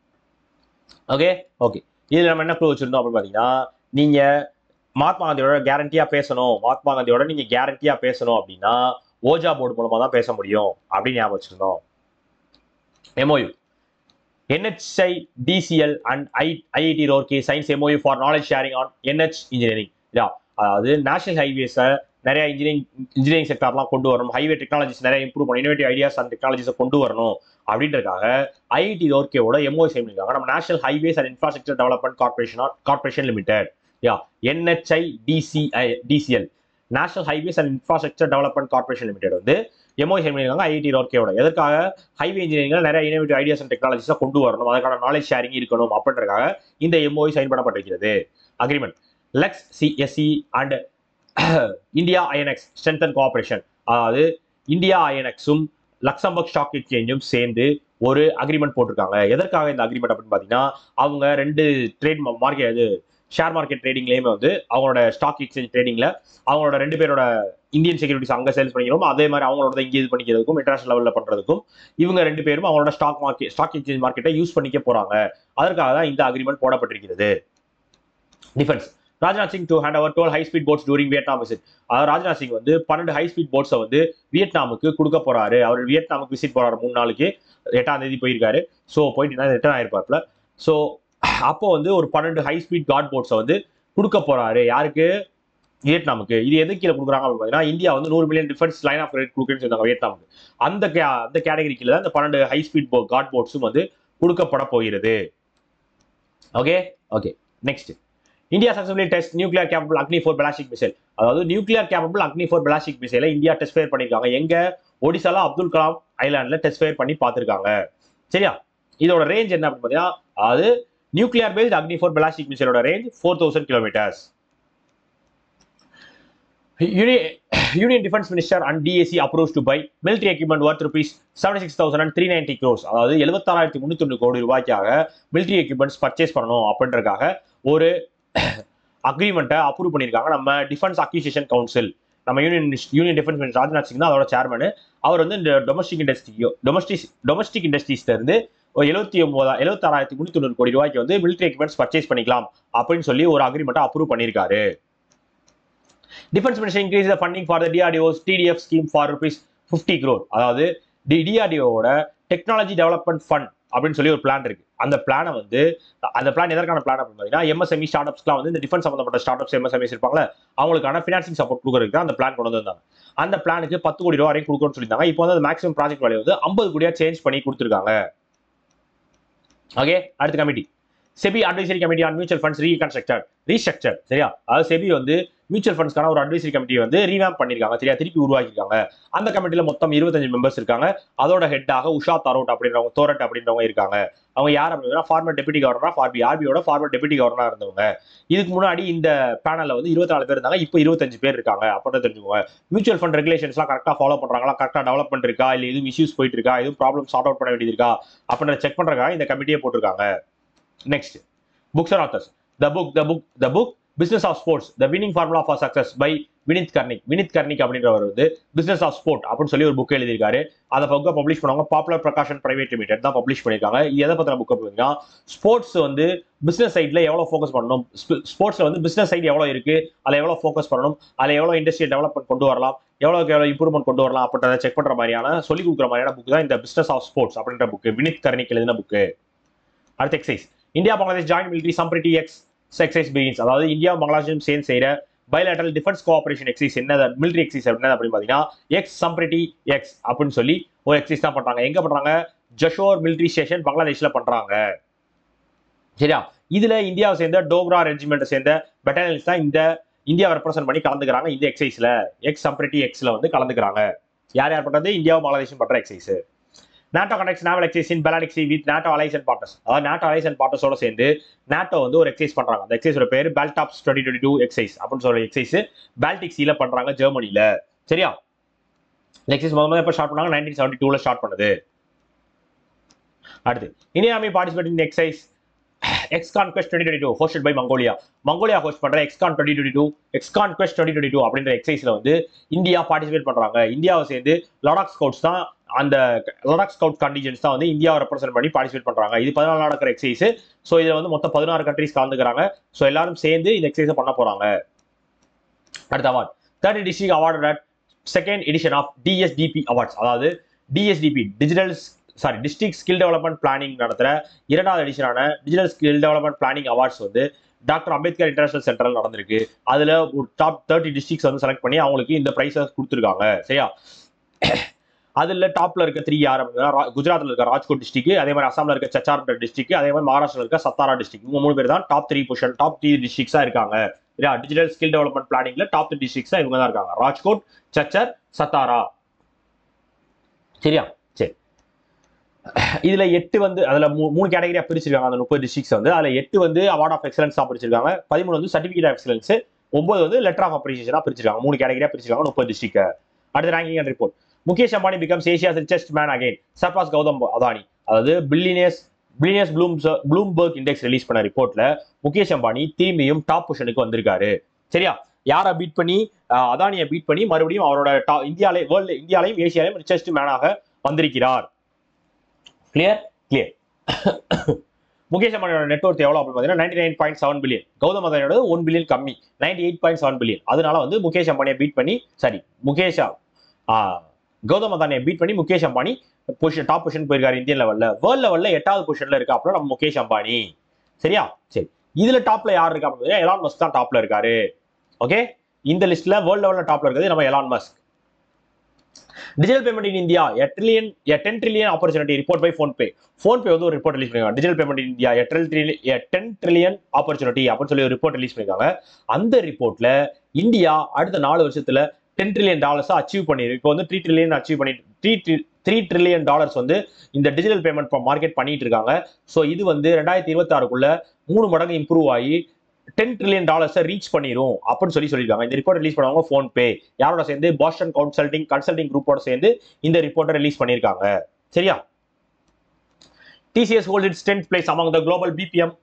ஓகே ஓகே இதுல நம்ம என்ன க்ளூ வச்சிருந்தோம் அப்படின்னு பார்த்தீங்கன்னா நீங்க மகாத்மா காந்தியோட கேரண்டியா பேசணும் மகாத்மா காந்தியோட நீங்க கேரண்டியா பேசணும் அப்படின்னா ஓஜா போர்டு மூலமா தான் பேச முடியும் அப்படின்னு ஞாபகம் வச்சிருந்தோம் MOU NHI DCL and I IIT Roorkee science MOU for knowledge sharing on NH engineering இதா அதாவது நேஷனல் ஹைவேஸை நிறைய இன்ஜினியரிங் இன்ஜினியரிங் செக்டர்லாம் கொண்டு வரணும் ஹைவே டெக்னாலஜிஸ் நிறைய இம்ப்ரூவ் பண்ணணும் இனோவேட்டிவ் ஐடியாஸ் அண்ட் டெக்னாலஜிஸை கொண்டு வரணும் அப்படின்றதுக்காக ஐஐடி ரோர்கேவோட எம்ஓ சைன் பண்ணிருக்காங்க நம்ம national highways and infrastructure development corporation corporation limited யா NHI DCI DCL national highways and infrastructure development corporation limited வந்து எம்ஓ சைன் பண்ணிருக்காங்க ஐஐடி ரோர்கேவோட எதற்காக ஹைவே இன்ஜினியரிங்ல நிறைய இனோவேட்டிவ் ஐடியாஸ் அண்ட் டெக்னாலஜிஸை கொண்டு வரணும் அதுக்கான நாலேஜ் ஷேரிங் இருக்கணும் அப்படின்றதுக்காக இந்த எம்ஓஐ சைன் பண்ணப்பட்டிருக்கிறது agreement lex CSC and India INX strength and cooperation அதாவது இந்தியா ஐஎன்எக்ஸும் லக்சம்பர்க் ஸ்டாக் எக்ஸ்சேஞ்சும் சேர்ந்து ஒரு அக்ரிமெண்ட் போட்டிருக்காங்க எதற்காக இந்த அக்ரிமெண்ட் அப்படின்னு பார்த்தீங்கன்னா அவங்க ரெண்டு ட்ரேட் மார்க்கெட் இது ஷேர் மார்க்கெட் ட்ரேடிங்லேயுமே வந்து அவங்களோட ஸ்டாக் எக்ஸ்சேஞ்ச் ட்ரேடிங்ல அவங்களோட ரெண்டு பேரோட இந்தியன் செக்யூரிட்டிஸ் அங்கே சேல்ஸ் பண்ணிக்கிறோம் அதே மாதிரி அவங்களோட இங்கே இது பண்ணிக்கிறதுக்கும் இன்டர்நேஷனல் லெவலில் பண்ணுறதுக்கும் இவங்க ரெண்டு பேரும் அவங்களோட ஸ்டாக் மார்க்கெட் ஸ்டாக் எக்ஸ்சேஞ்ச் மார்க்கெட்டை யூஸ் பண்ணிக்க போறாங்க அதற்காக தான் இந்த அக்ரிமெண்ட் போடப்பட்டிருக்கிறது defence Rajnath Singh to hand over twelve high speed boats during Vietnam visit அதாவது ராஜ்நாத் சிங் வந்து பன்னெண்டு ஹை ஸ்பீட் போட்ஸை வந்து வியட்நாமுக்கு கொடுக்க போறாரு அவர் வியட்நாமுக்கு விசிட் போறாரு மூணு நாளைக்கு எட்டாம் தேதி போயிருக்காரு ஸோ போயிட்டு ரிட்டர்ன் ஆயிருப்பாப்ல ஸோ அப்போ வந்து ஒரு பன்னெண்டு ஹை ஸ்பீட் காட் போட்ஸை வந்து கொடுக்க போறாரு யாருக்கு வியட்நாமுக்கு இது எது கீழே கொடுக்குறாங்க அப்படின்னு பார்த்தீங்கன்னா இந்தியா வந்து நூறு million defence line of credit கொடுக்குன்னு சொன்னாங்க வியட்நாமுக்கு அந்த கே அந்த கேட்டகரி கீழே தான் இந்த பன்னெண்டு ஹை ஸ்பீட் போ காட் போட்ஸும் வந்து கொடுக்கப்பட போகிறது okay okay next India successfully test nuclear capable அக்னி ஃபோர் பிளாஸ்டிக் மிசைல் அதாவது நியூக்ளியர் கேப்பபிள் அக்னி ஃபோர் பிளாஸ்டிக் மிசைலை இந்தியா டெஸ்ட் ஃபயர் பண்ணியிருக்காங்க எங்க ஒடிசால அப்துல் கலாம் ஐலாண்ட்ல டெஸ்ட் ஃபயர் பண்ணி பார்த்துருக்காங்க சரியா இதோட ரேஞ்ச் என்ன அப்படின்னு பார்த்தீங்கன்னா அதாவது nuclear based Agni four ballistic மிசைலோட range four thousand kilometres union defence minister and DAC approves to buy military equipment worth rupees seventy six thousand and three ninety crores அதாவது எழுபத்தாறாயிரத்தி முந்நூற்றி கோடி ரூபாய்க்காக மிலிட்டரி எக்யூப்மெண்ட்ஸ் பர்ச்சேஸ் பண்ணணும் அப்படின்றதுக்காக ஒரு அக்ரிமெண்ட்டை அப்ரூவ் பண்ணியிருக்காங்க நம்ம டிஃபென்ஸ் அக்யூசியேஷன் கவுன்சில் நம்ம union union defence minister Rajnath Singh தான் அதோட சேர்மன் அவர் வந்து இந்த டொமஸ்டிக் இண்டஸ்ட்ரியோ டொமஸ்டிக் டொமஸ்டிக் இண்டஸ்ட்ரீஸ்ல இருந்து ஒரு எழுபத்தி ஒன்பதா எழுபத்தாறாயிரத்தி முன்னூத்தி தொண்ணூறு கோடி ரூபாய்க்கு வந்து மிலிட்டரி எக்யூப்மெண்ட்ஸ் பர்ச்சேஸ் பண்ணிக்கலாம் அப்படின்னு சொல்லி ஒரு அக்ரிமெண்ட்டை அப்ரூவ் பண்ணியிருக்காரு defence minister increase the funding for the DRDO's TDF scheme for rupees fifty crore அதாவது டி டிஆர்டிஓட டெக்னாலஜி டெவலப்மெண்ட் ஃபண்ட் அப்படின்னு சொல்லி ஒரு பிளான் இருக்கு அந்த பிளானை வந்து அந்த பிளான் எதற்கான பிளான் அப்படின்னு பார்த்தீங்கன்னா எம்எஸ்எம்இ ஸ்டார்ட் அப்ஸ்லாம் வந்து இந்த டிஃபென்ஸ் சம்பந்தப்பட்ட ஸ்டார்ட் அப்ஸ் எம்எஸ்எம்இஸ் இருப்பாங்களே அவங்களுக்கான ஃபினான்சிங் சப்போர்ட் கொடுக்குறதுக்கு தான் அந்த பிளான் கொண்டு வந்திருந்தாங்க அந்த பிளானுக்கு பத்து கோடி ரூபா வரைக்கும் கொடுக்கணும்னு சொல்லியிருந்தாங்க இப்போ வந்து மேக்ஸிமம் ப்ராஜெக்ட் வேலையை வந்து ஐம்பது கோடியா சேஞ்ச் பண்ணி கொடுத்துருக்காங்க ஓகே அடுத்த committee SEBI advisory committee on mutual funds reconstructed restructure சரியா அதாவது செபி வந்து மியூச்சுவல் ஃபண்ட்ஸ்க்கான ஒரு அட்வைசரி கமிட்டி வந்து ரீவேம் பண்ணிருக்காங்க சரியா திருப்பி உருவாக்கியிருக்காங்க அந்த கமிட்டில மொத்தம் இருபத்தஞ்சு மெம்பர்ஸ் இருக்காங்க அதோட ஹெட்டாக உஷா தரோட் அப்படின்றவங்க தோரட் அப்படின்றவங்க இருக்காங்க அவங்க யார் அப்படின்னா ஃபார்மர் டெபியூட்டி கவர்னரா ஃபார்பி ஆர்பியோட ஃபார்மர் டெபியூட்டி கவர்னரா இருந்தவங்க இதுக்கு முன்னாடி இந்த பேனல்ல வந்து இருபத்தி நாலு பேர் இருந்தாங்க இப்போ இருபத்தஞ்சு பேர் இருக்காங்க அப்படின்னு தெரிஞ்சுக்கோங்க மியூச்சுவல் ஃபண்ட் ரெகுலேஷன்ஸ்லாம் கரெக்டாக ஃபாலோ பண்றாங்களா கரெக்டாக டெவலப்மெண்ட் இருக்கா இல்லை எதுவும் இஷ்யூஸ் போயிட்டு இருக்கா எதுவும் ப்ராப்ளம் சார்ட் அவுட் பண்ண வேண்டியது இருக்கா அப்படின்ற செக் பண்றதுக்காக இந்த கமிட்டியை போட்டிருக்காங்க next books and authors the book the book the book business of sports the winning formula for success by Vineet Karnik Vineet Karnik அப்படின்றவர் வந்து பிசினஸ் ஆஃப் ஸ்போர்ட் அப்படின்னு சொல்லி ஒரு புக் எழுதியிருக்காரு அதை புக்கை பப்ளிஷ் பண்ணுவாங்க பாப்புலர் பிரகாஷன் பிரைவேட் லிமிடெட் தான் பப்ளிஷ் பண்ணியிருக்காங்க இது எதை பத்தின புக் அப்படின்னா ஸ்போர்ட்ஸ் வந்து பிசினஸ் சைட்ல எவ்வளவு ஃபோக்கஸ் பண்ணணும் ஸ்போர்ட்ஸ்ல வந்து பிசினஸ் சைடு எவ்வளவு இருக்கு அதில் எவ்வளவு ஃபோக்கஸ் பண்ணணும் அதில் எவ்வளவு இண்டஸ்ட்ரியல் டெவலப்மெண்ட் கொண்டு வரலாம் எவ்வளவுக்கு எவ்வளவு இம்ப்ரூவ்மெண்ட் கொண்டு வரலாம் அப்படின்றத செக் பண்ற மாதிரியான சொல்லி கொடுக்குற மாதிரியான புக் தான் இந்த பிசினஸ் ஆஃப் ஸ்போர்ட்ஸ் அப்படின்ற புக் வினித் கர்னிக் எழுதின புக்கு அடுத்த exercise India Bangladesh joint military Sampriti ex exercise begins அதாவது இந்தியா பங்களாதேஷும் சேர்ந்து செய்யற பைலேட்டரல் டிஃபென்ஸ் கோஆபரேஷன் எக்ஸைஸ் என்ன மிலிட்ரி எக்ஸைஸ் என்ன அப்படின்னு பார்த்தீங்கன்னா எக்ஸ் சம்பிரிட்டி எக்ஸ் அப்படின்னு சொல்லி ஒரு எக்ஸைஸ் தான் பண்றாங்க எங்க பண்றாங்க ஜஷோர் மிலிட்ரி ஸ்டேஷன் பங்களாதேஷ்ல பண்றாங்க சரியா இதுல இந்தியாவை சேர்ந்த டோக்ரா ரெஜிமெண்ட்டை சேர்ந்த பெட்டாலியன்ஸ் தான் இந்த இந்தியாவை ரெப்ரசென்ட் பண்ணி கலந்துக்கிறாங்க இந்த எக்ஸைஸ்ல எக்ஸ் சம்பிரிட்டி எக்ஸ்ல வந்து கலந்துக்கிறாங்க யார் யார் பண்றது இந்தியாவும் பங்களாதேஷும் பண்ற exercise NATO connects naval exercise in Baltic sea with NATO allies and partners அதாவது நாட்டோ அலைஸ் அண்ட் பார்ட்டர்ஸோட சேர்ந்து நாட்டோ வந்து ஒரு எக்ஸைஸ் பண்றாங்க அந்த எக்ஸைஸோட பேர் BALTOPS twenty twenty two exercise அப்படின்னு சொல்ற எக்ஸைஸ் பால்டிக் சீல பண்றாங்க ஜெர்மனில சரியா இந்த எக்ஸைஸ் முதல்ல எப்போ ஸ்டார்ட் பண்ணாங்க நைன்டீன் செவன்டி டூல ஸ்டார்ட் பண்ணுது அடுத்து India army participate in exercise ex Khaan Quest twenty twenty two hosted by Mongolia Mongolia host பண்ற ex Khaan twenty twenty two ex Khaan Quest twenty twenty two அப்படின்ற எக்ஸைஸ்ல வந்து இந்தியா பார்ட்டிசிபேட் பண்றாங்க இந்தியாவை சேர்ந்து லடாக் ஸ்கவுட்ஸ் தான் அந்த லடாக் ஸ்கவுட் கண்டிஜன்ஸ் தான் வந்து இந்தியாவை ரெப்ரசென்ட் பண்ணி பார்ட்டிசிபேட் பண்றாங்க இது பதினாலு நடக்கிற எக்ஸைஸ் ஸோ இதுல வந்து மொத்தம் பதினாறு கண்ட்ரிஸ் கலந்துக்கிறாங்க ஸோ எல்லாரும் சேர்ந்து இந்த எக்ஸைஸை பண்ண போறாங்க அடுத்த award thirty district award at second edition of DSDP awards அதாவது DSDP digital sorry district skill development planning நடத்துகிற இரண்டாவது எடிஷனான digital skill development planning awards வந்து டாக்டர் அம்பேத்கர் இன்டர்நேஷனல் சென்டரில் நடந்திருக்கு அதில் ஒரு டாப் தேர்ட்டி டிஸ்ட்ரிக்ஸ் வந்து செலக்ட் பண்ணி அவங்களுக்கு இந்த ப்ரைஸை கொடுத்துருக்காங்க சரியா அதில் டாப்ல இருக்க த்ரீ யார் அப்படின்னா ரா- குஜராத்ல இருக்க ராஜ்கோட் டிஸ்ட்ரிக்ட் அதே மாதிரி அசாம்ல இருக்க சச்சார் டிஸ்ட்ரிக்ட் அதே மாதிரி மகாராஷ்டிரா இருக்க சத்தாரா டிஸ்ட்ரிக்ட் இவங்க மூணு பேர் தான் top three position top three டிஸ்ட்ரிக்ஸா இருக்காங்க சரியா டிஜிட்டல் ஸ்கில் டெவலப்மெண்ட் பிளானிங்ல டாப் த்ரீ டிஸ்ட்ரிக்ஸா இவங்க தான் இருக்காங்க ராஜ்கோட் சச்சர் சத்தாரா சரியா சரி இதுல எட்டு வந்து அதுல மூ- மூணு கேட்டகரியா பிரிச்சிருக்காங்க அந்த முப்பது டிஸ்ட்ரிக்ஸ் வந்து அதுல எட்டு வந்து அவார்ட் ஆஃப் எக்ஸலன்ஸ் பிரிச்சிருக்காங்க பதிமூணு வந்து சர்டிஃபிகேட் ஆஃப் எக்ஸலன்ஸ் ஒன்பது வந்து லெட்டர் ஆஃப் அப்ரிசியேஷனா பிரிச்சிருக்காங்க மூணு கேட்டகரியா பிரிச்சிருக்காங்க முப்பது டிஸ்ட்ரிக்ட் அடுத்த ranking and report Mukesh Ambani becomes Asia's richest man again surpass Gautam Adani அதாவது billionaires billionaires bloom Bloomberg index release பண்ண ரிப்போர்ட்ல முகேஷ் அம்பானி திரும்பியும் டாப் பொசிஷனுக்கு வந்திருக்காரு சரியா யாரை பீட் பண்ணி அஹ், அதானியை பீட் பண்ணி மறுபடியும் அவரோட top- இந்தியாலே வேர்ல்டு இந்தியாலையும் ஏசியாலையும் ரிச்சஸ்ட் மேனாக வந்திருக்கிறார் கிளியர் கிளியர் முகேஷ் அம்பானியோட நெட்ஒர்க் எவ்வளவு அப்படின்னு பார்த்தீங்கன்னா ninety nine point seven billion Gautam அதானியோட ஒன் பில்லியன் கம்மி ninety eight point seven billion அதனால வந்து முகேஷ் அம்பானியை பீட் பண்ணி சாரி முகேஷ் ஆ, கௌதம் அதானியை பீட் பண்ணி Mukesh Ambani position top position போயிருக்காரு இந்தியன் லெவல்ல வேர்ல்ட் லெவல்ல எட்டாவது பொசிஷன்ல இருக்கா அப்புறம் நம்ம முகேஷ் அம்பானி சரியா சரி இதுல டாப்ல யார் இருக்கா அப்படின்னு எலான் மஸ்க் தான் டாப்ல இருக்காரு ஓகே இந்த லிஸ்ட்ல வேர்ல்ட் லெவல்ல டாப்ல இருக்கிறது நம்ம Elon Musk digital payment in India a trillion a ten trillion opportunity report by PhonePe PhonePe வந்து ஒரு ரிப்போர்ட் ரிலீஸ் பண்ணிருக்காங்க digital payment in India a tril trillion ten trillion opportunity அப்படின்னு சொல்லி ஒரு ரிப்போர்ட் ரிலீஸ் பண்ணிருக்காங்க அந்த ரிப்போர்ட்ல இந்தியா அடுத்த நாலு வருஷத்துல டென் ட்ரில்லியன் டாலர்ஸ் அச்சீவ் பண்ணிருக்கு இப்போ வந்து த்ரீ ட்ரில்லியன் அச்சீவ் பண்ணி த்ரீ த்ரீ ட்ரில்லியன் டாலர்ஸ் வந்து இந்த டிஜிட்டல் பேமெண்ட் மார்க்கெட் பண்ணிட்டு இருக்காங்க ஸோ இது வந்து ரெண்டாயிரத்தி இருபத்தாறுக்குள்ள மூணு மடங்கு இம்ப்ரூவ் ஆகி டென் ட்ரில்லியன் டாலர்ஸை ரீச் பண்ணிரும் அப்படின்னு சொல்லி சொல்லியிருக்காங்க இந்த ரிப்போர்ட் ரிலீஸ் பண்ணுவாங்க ஃபோன் பே யாரோட சேர்ந்து பாஸ்டன் கன்சல்டிங் கன்சல்டிங் குரூப்போட சேர்ந்து இந்த ரிப்போர்ட்டை ரிலீஸ் பண்ணியிருக்காங்க சரியா TCS hold its tenth place among the global BPM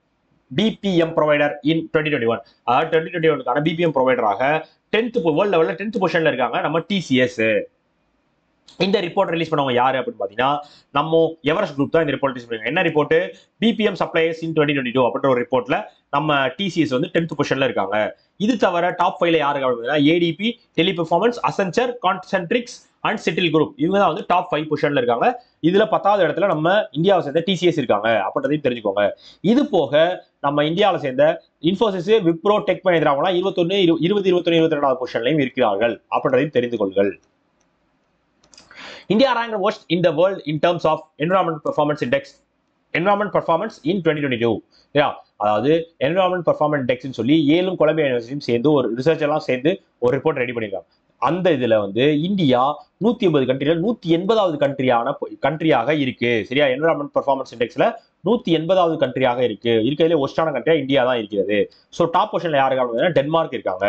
BPM provider in twenty twenty one அதாவது டுவெண்ட்டி டுவெண்ட்டி ஒனுக்கான பிபிஎம் ப்ரொவைடராக டென்த் வேர்ல்ட் லெவலில் டென்த் பொசிஷன்ல இருக்காங்க நம்ம டிசிஎஸ் இந்த ரிப்போர்ட் ரிலீஸ் பண்ணவங்க யாரு அப்படின்னு பாத்தீங்கன்னா நம்ம எவரெஸ்ட் குரூப் தான் இந்த ரிப்போர்ட் ரிலீஸ் பண்ணுவாங்க என்ன report BPM supplies in twenty twenty two அப்படின்ற ஒரு ரிப்போர்ட்ல நம்ம டிசிஎஸ் வந்து டென்த் பொசிஷன்ல இருக்காங்க இது தவிர டாப் ஃபைவ்ல யாரு அப்படின்னா ADP Teleperformance Accenture Concentrix and Sitel group இவங்க தான் வந்து டாப் ஃபைவ் பொசிஷன்ல இருக்காங்க இதுல பத்தாவது இடத்துல நம்ம இந்தியாவை சேர்ந்த டிசிஎஸ் இருக்காங்க அப்படின்றதையும் தெரிஞ்சுக்கோங்க இது போக நம்ம இந்தியாவில் சேர்ந்த இன்ஃபோசிஸ் விப்ரோ டெக் மஹிந்திராவெல்லாம் இருபத்தொன்னு இரு- இருபது இருபத்தொன்னு இருபத்தி ரெண்டாவது பொசிஷன்லையும் இருக்கிறார்கள் அப்படின்றதையும் தெரிந்து கொள்ளுங்கள் India rank worst in the world in terms of environmental performance index environment performance in 2022 யா அதாவது environment performance indexன்னு சொல்லி ஏலும் கொலம்பியா யூனிவர்சிட்டியும் சேர்ந்து ஒரு ரிசர்ச் எல்லாம் சேர்ந்து ஒரு ரிப்போர்ட் ரெடி பண்ணிருக்காங்க அந்த இதுல வந்து இந்தியா நூத்தி ஐம்பது கண்ட்ரில நூத்தி எண்பதாவது கண்ட்ரியான கண்ட்ரியாக இருக்கு சரியா என்வரான்மெண்ட் பர்ஃபார்மன்ஸ் இண்டெக்ஸ்ல நூத்தி எண்பதாவது கண்ட்ரியாக இருக்கு இருக்கிறதுல ஒஸ்டான கண்ட்ரியா இந்தியா தான் இருக்கிறது ஸோ டாப் பொசிஷன்ல யாரு இருக்காங்க டென்மார்க் இருக்காங்க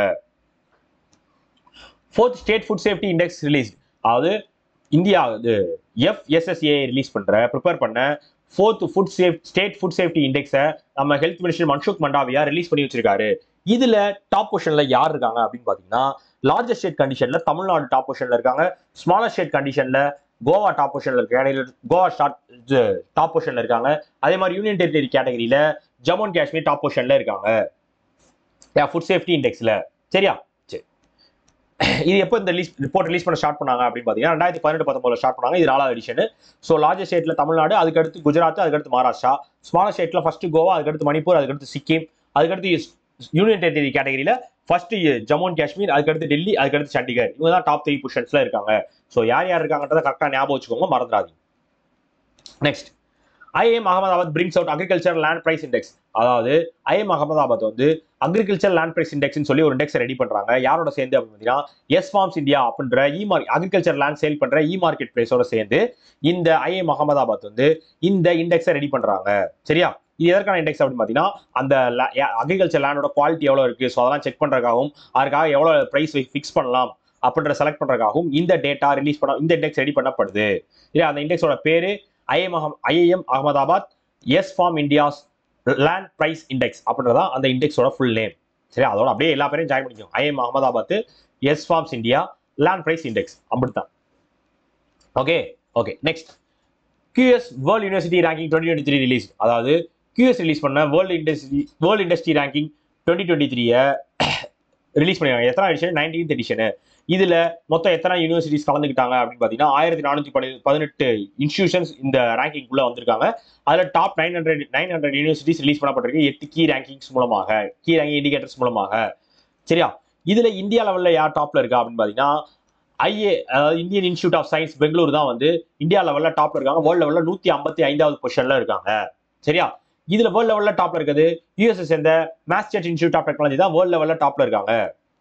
fourth state food safety index release அதாவது இந்தியா இது எஃப்எஸ்எஸ்ஏ ரிலீஸ் பண்ற ப்ரிப்பேர் பண்ண fourth food safe state food safety இண்டெக்ஸை நம்ம health minister Mansukh Mandaviya release பண்ணி வச்சிருக்காரு இதுல டாப் பொசிஷன்ல யார் இருக்காங்க அப்படின்னு பாத்தீங்கன்னா லார்ஜஸ்ட் ஸ்டேட் கண்டிஷன்ல தமிழ்நாடு டாப் பொசிஷன்ல இருக்காங்க ஸ்மாலர் ஸ்டேட் கண்டிஷன்ல கோவா டாப் பொசிஷன்ல இருக்காங்க கோவா ஸ்டார்ட் டாப் பொசிஷன்ல இருக்காங்க அதே மாதிரி யூனியன் டெரிட்டரி கேட்டகரியில ஜம்மு அண்ட் காஷ்மீர் டாப் பொசிஷன்ல இருக்காங்க ஃபுட் சேஃப்டி இண்டெக்ஸ்ல சரியா சரி இது எப்போ இந்த ரிலீஸ் ரிப்போர்ட் ரிலீஸ் பண்ண ஸ்டார்ட் பண்ணாங்க அப்படின்னு பார்த்தீங்கன்னா ரெண்டாயிரத்தி பதினெட்டு பத்தொம்பதுல ஸ்டார்ட் பண்ணாங்க இது நாலாவது எடிஷன் ஸோ லார்ஜஸ்ட் ஸ்டேட்ல தமிழ்நாடு அதுக்கடுத்து குஜராத் அதுக்கடுத்து மகாராஷ்டிரா ஸ்மாலர் ஸ்டேட்ல ஃபர்ஸ்ட் கோவா அதுக்கடுத்து மணிப்பூர் அதுக்கடுத்து சிக்கிம் அதுக்கடுத்து யூனியன் டெரிட்டரி கேட்டகரியில ஃபர்ஸ்ட் ஜம்மு அண்ட் காஷ்மீர் அதுக்கடுத்து டெல்லி அதுக்கடுத்து சண்டிகர் இவங்க தான் டாப் த்ரீ பொசிஷன்ஸ்ல இருக்காங்க ஸோ யார் யார் இருக்காங்கன்றத கரெக்டாக ஞாபகம் வச்சுக்கோங்க மறந்துடாதீங்க next IM Ahmedabad brings out agriculture land price index அதாவது ஐஎம் அகமதாபாத் வந்து அக்ரிகல்ச்சர் லேண்ட் பிரைஸ் இண்டெக்ஸ்னு சொல்லி ஒரு இண்டெக்ஸ் ரெடி பண்றாங்க யாரோட சேர்ந்து அப்படின்னு பார்த்தீங்கன்னா எஸ் ஃபார்ம்ஸ் இந்தியா அப்படின்ற e mark agriculture land sale பண்ற இ மார்க்கெட் பிளேஸோட சேர்ந்து இந்த ஐஎம் அகமதாபாத் வந்து இந்த இண்டெக்ஸை ரெடி பண்றாங்க சரியா இது எதற்கான இண்டெக்ஸ் அப்படின்னு பார்த்தீங்கன்னா அந்த அக்ரிகல்ச்சர் லேண்டோட குவாலிட்டி எவ்வளோ இருக்கு ஸோ அதெல்லாம் செக் பண்றதுக்காகவும் அதுக்காக எவ்வளோ ப்ரைஸ் ஃபிக்ஸ் பண்ணலாம் அப்படின்ற செலக்ட் பண்றதுக்காகவும் இந்த டேட்டா ரிலீஸ் பண்ண இந்த இண்டெக்ஸ் ரெடி பண்ணப்படுது இல்லையா அந்த இண்டெக்ஸோட பேரு IM IM Ahmedabad S farm India's land price index அப்படின்றதா அந்த இண்டெக்ஸோட ஃபுல் நேம் சரி அதோட அப்படியே எல்லா பேரையும் ஜாயின் பண்ணிக்கோங்க IM Ahmedabad S farms India land price index அப்படித்தான் okay okay next QS world university ranking twenty twenty three release அதாவது QS ரிலீஸ் பண்ண world industry world industry ranking twenty twenty த்ரீயை ரிலீஸ் பண்ணிருக்காங்க எத்தனை எடிஷன் நைன்டீன்த் எடிஷனு இதுல மொத்தம் எத்தனை universities கலந்துக்கிட்டாங்க அப்படின்னு பார்த்தீங்கன்னா ஆயிரத்தி நானூற்றி பதி பதினெட்டு இன்ஸ்டியூஷன்ஸ் இந்த ரேங்கிங் உள்ள வந்திருக்காங்க அதுல top nine hundred nine hundred universities release பண்ணப்பட்டிருக்கு எட்டு கீ ரேங்கிங்ஸ் மூலமாக கீ ரேங்கிங் இண்டிகேட்டர்ஸ் மூலமாக சரியா இதுல இந்தியா லெவல்ல யார் டாப்ல இருக்கா அப்படின்னு பார்த்தீங்கன்னா ஐஏ அதாவது Indian institute of science Bangalore தான் வந்து இந்தியா லெவல்ல டாப்ல இருக்காங்க வேர்ல்டு லெவல்ல நூத்தி ஐம்பத்தி ஐந்தாவது பொசிஷன்ல இருக்காங்க சரியா இதுல வேர்ல்டு லெவல்ல டாப்ல இருக்குது யூஎஸ்எஸ் சேர்ந்த மேஸ்டேட் இன்ஸ்டியூட் ஆஃப் டெக்னாலஜி தான் வேர்ல்டு லெவல்ல டாப்ல இருக்காங்க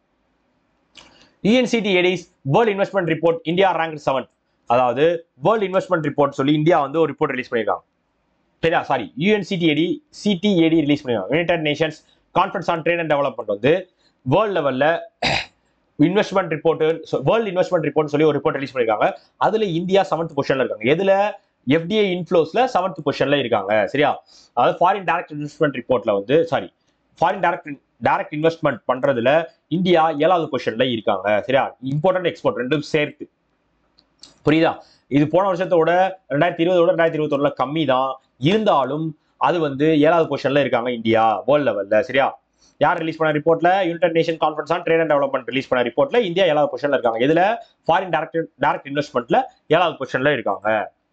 UNCTAD's world investment report India rank seven அதாவது வேர்ல்டு இன்வெஸ்ட்மெண்ட் ரிப்போர்ட் சொல்லி இந்தியா வந்து ஒரு ரிப்போர்ட் ரிலீஸ் பண்ணியிருக்காங்க சரியா சாரி யூஎன்சிடிஏடி சிடிஏடி ரிலீஸ் பண்ணியிருக்காங்க United Nations conference on trade and development வந்து வேர்ல்டு லெவல்ல investment report world investment report சொல்லி ஒரு ரிப்போர்ட் ரிலீஸ் பண்ணிருக்காங்க அதுல இந்தியா செவன்த் பொசிஷன்ல இருக்காங்க எதுல எஃப்டிஐ இன்ஃப்ளோஸ்ல செவன்த் பொசிஷன்ல இருக்காங்க சரியா அதாவது ஃபாரின் டைரக்ட் இன்வெஸ்ட்மெண்ட் ரிப்போர்ட்ல வந்து sorry foreign direct direct investment பண்றதுல இந்தியா ஏழாவது பொசிஷன்ல இருக்காங்க சரியா இம்போர்ட் எக்ஸ்போர்ட் ரெண்டும் சேர்த்து புரியுதா இது போன வருஷத்தோட ரெண்டாயிரத்தி இருபதோட ரெண்டாயிரத்தி இருபத்தொன்னுல கம்மி தான் இருந்தாலும் அது வந்து ஏழாவது பொசிஷன்ல இருக்காங்க இந்தியா வேர்ல்ட் லெவல்ல சரியா யார் ரிலீஸ் பண்ண ரிப்போர்ட்ல United Nation conference on trade and development release பண்ண ரிப்போர்ட்ல இந்தியா ஏழாவது பொசிஷன்ல இருக்காங்க இதுல ஃபாரின் டைரக்ட் டைரக்ட் இன்வெஸ்ட்மெண்ட்ல ஏழாவது பொசிஷன்ல இருக்காங்க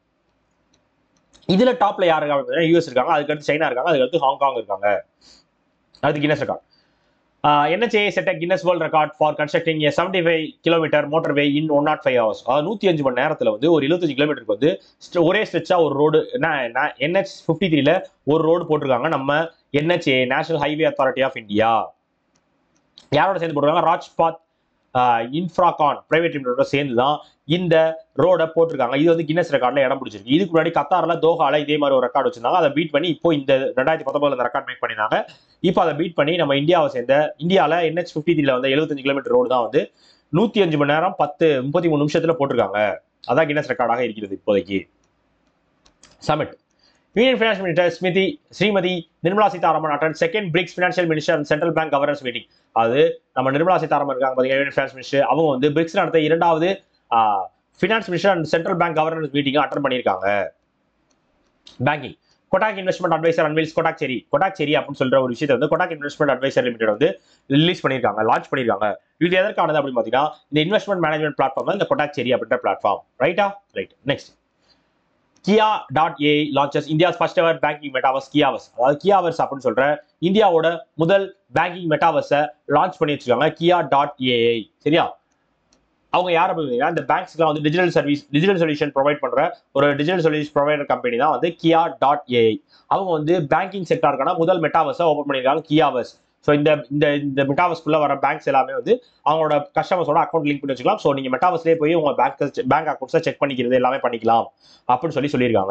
இதுல டாப்ல யார் இருக்காங்க யூஎஸ் இருக்காங்க அதுக்கடுத்து சைனா இருக்காங்க அதுக்கடுத்து ஹாங்காங் இருக்காங்க அடுத்து Guinness record NHA set Guinness world record for constructing a seventy five kilometre motorway in one nought five hours அதாவது நூற்றி அஞ்சு மணி நேரத்தில் வந்து ஒரு இருபத்தஞ்சு கிலோமீட்டருக்கு வந்து st- ஒரே ஸ்ட்ரெச்சாக ஒரு ரோடு என்ஹெச் ஃபிஃப்டி த்ரீல ஒரு ரோடு போட்டிருக்காங்க நம்ம NHA national highway authority of India யாரோட சேர்ந்து போட்டிருக்காங்க ராஜ்பாத் இன்ஃப்ராகான் பிரைவேட் லிமிடெடோட சேர்ந்து தான் இந்த ரோட போட்டிருக்காங்க இது வந்து கின்னஸ் ரெக்கார்ட்ல இடம் பிடிச்சிருக்கு இதுக்கு முன்னாடி கத்தார்ல தோஹால இதே மாதிரி ஒரு ரெக்கார்ட் வச்சிருந்தாங்க அதை பீட் பண்ணி இப்போ இந்த ரெண்டாயிரத்தி பத்தொன்பதுல இந்த ரெக்கார்ட் மேக் பண்ணிருந்தாங்க இப்போ அதை பீட் பண்ணி நம்ம இந்தியாவை சேர்ந்த இந்தியாவில் என்ஹெச் ஃபிஃப்டி த்ரீல வந்து எழுபத்தஞ்சு கிலோமீட்டர் ரோடு தான் வந்து நூத்தி அஞ்சு மணி நேரம் பத்து முப்பத்தி மூணு நிமிஷத்துல போட்டிருக்காங்க அதான் கின்னஸ் ரெக்கார்டாக இருக்கிறது இப்போதைக்கு சமிட் யூனியன் ஃபைனான்ஸ் மினிஸ்டர் ஸ்மிதி Shrimati Nirmala Sitharaman attend second BRICS financial minister and central bank governance meeting அது நம்ம நிர்மலா சீதாராமன் இருக்காங்க பார்த்தீங்கன்னா யூனியன் ஃபைனான்ஸ் மினிஸ்டர் அவங்க வந்து பிரிக்ஸ் நடத்த இரண்டாவது finance minister and central bank governance மீட்டிங்கை அட்டன் பண்ணியிருக்காங்க banking Kotak investment advisor unveils Kotak Cherry Kotak Cherry அப்படின்னு சொல்ற ஒரு விஷயத்தை வந்து கொட்டாக் இன்வெஸ்ட்மெண்ட் அட்வைசர் லிமிடெட் வந்து ரிலீஸ் பண்ணியிருக்காங்க லான்ச் பண்ணியிருக்காங்க இது எதற்கானது அப்படின்னு பார்த்தீங்கன்னா இந்த இன்வெஸ்ட்மெண்ட் மேனேஜ்மெண்ட் பிளாட்ஃபார்ம் இந்த கொட்டாக் செரி அப்படின்ற பிளாட்ஃபார்ம் ரைட்டா right next Kia dot A launches India's first ever banking metaverse Kiaverse அதாவது கியாவர்ஸ் அப்படின்னு சொல்ற இந்தியாவோட முதல் பேங்கிங் மெட்டாவர்ஸை லான்ச் பண்ணி வச்சிருக்காங்க கியா டாட் ஏஐ சரியா அவங்க யார் அப்படின்னா இந்த பேங்க்ஸ்க்குலாம் வந்து digital service digital solution provide பண்ற ஒரு டிஜிட்டல் சொல்யூஷன் ப்ரொவைடர் கம்பெனி தான் வந்து கியா டாட் ஏஐ அவங்க வந்து பேங்கிங் செக்டாருக்கான முதல் மெட்டாவர்ஸை ஓப்பன் பண்ணியிருக்காங்க கியாவர்ஸ் ஸோ இந்த இந்த இந்த மெட்டாவர்ஸ்க்குள்ள வர பேங்க்ஸ் எல்லாமே வந்து அவங்களோட கஸ்டமர்ஸோட அக்கௌண்ட் லிங்க் பண்ணி வச்சுக்கலாம் ஸோ நீங்க மெட்டாவர்ஸ்லேயே போய் உங்க பேங்க் பேங்க் அக்கௌண்ட்ஸை செக் பண்ணிக்கிறது எல்லாமே பண்ணிக்கலாம் அப்படின்னு சொல்லி சொல்லியிருக்காங்க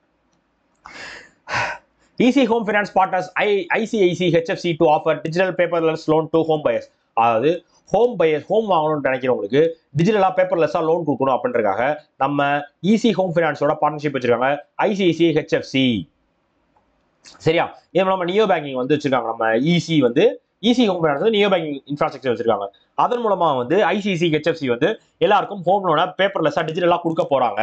easy home finance partners I ICICI HFC to offer digital paperless loan to home buyers அதாவது ஹோம் பயர்ஸ் ஹோம் வாங்கணும்னு நினைக்கிறவங்களுக்கு டிஜிட்டலாக பேப்பர்லெஸ்ஸாக லோன் கொடுக்கணும் அப்படின்றக்காக நம்ம ஈசி ஹோம் ஃபைனான்ஸோட பார்ட்னர்ஷிப் வச்சிருக்காங்க ஐசிஐசி ஹெச்எஃப்சி சரியா இது நம்ம நியோ பேங்கிங் வந்து வச்சிருக்காங்க நம்ம ஈசி வந்து ஈசி ஹோம் ஃபைனான்ஸ் வந்து நியோ பேங்கிங் இன்ஃப்ராஸ்ட்ரக்சர் வச்சிருக்காங்க அதன் மூலமா வந்து ஐசிசி ஹெச்எஃப்சி வந்து எல்லாருக்கும் ஹோம் லோனை பேப்பர்லெஸ்ஸாக டிஜிட்டலாக கொடுக்க போறாங்க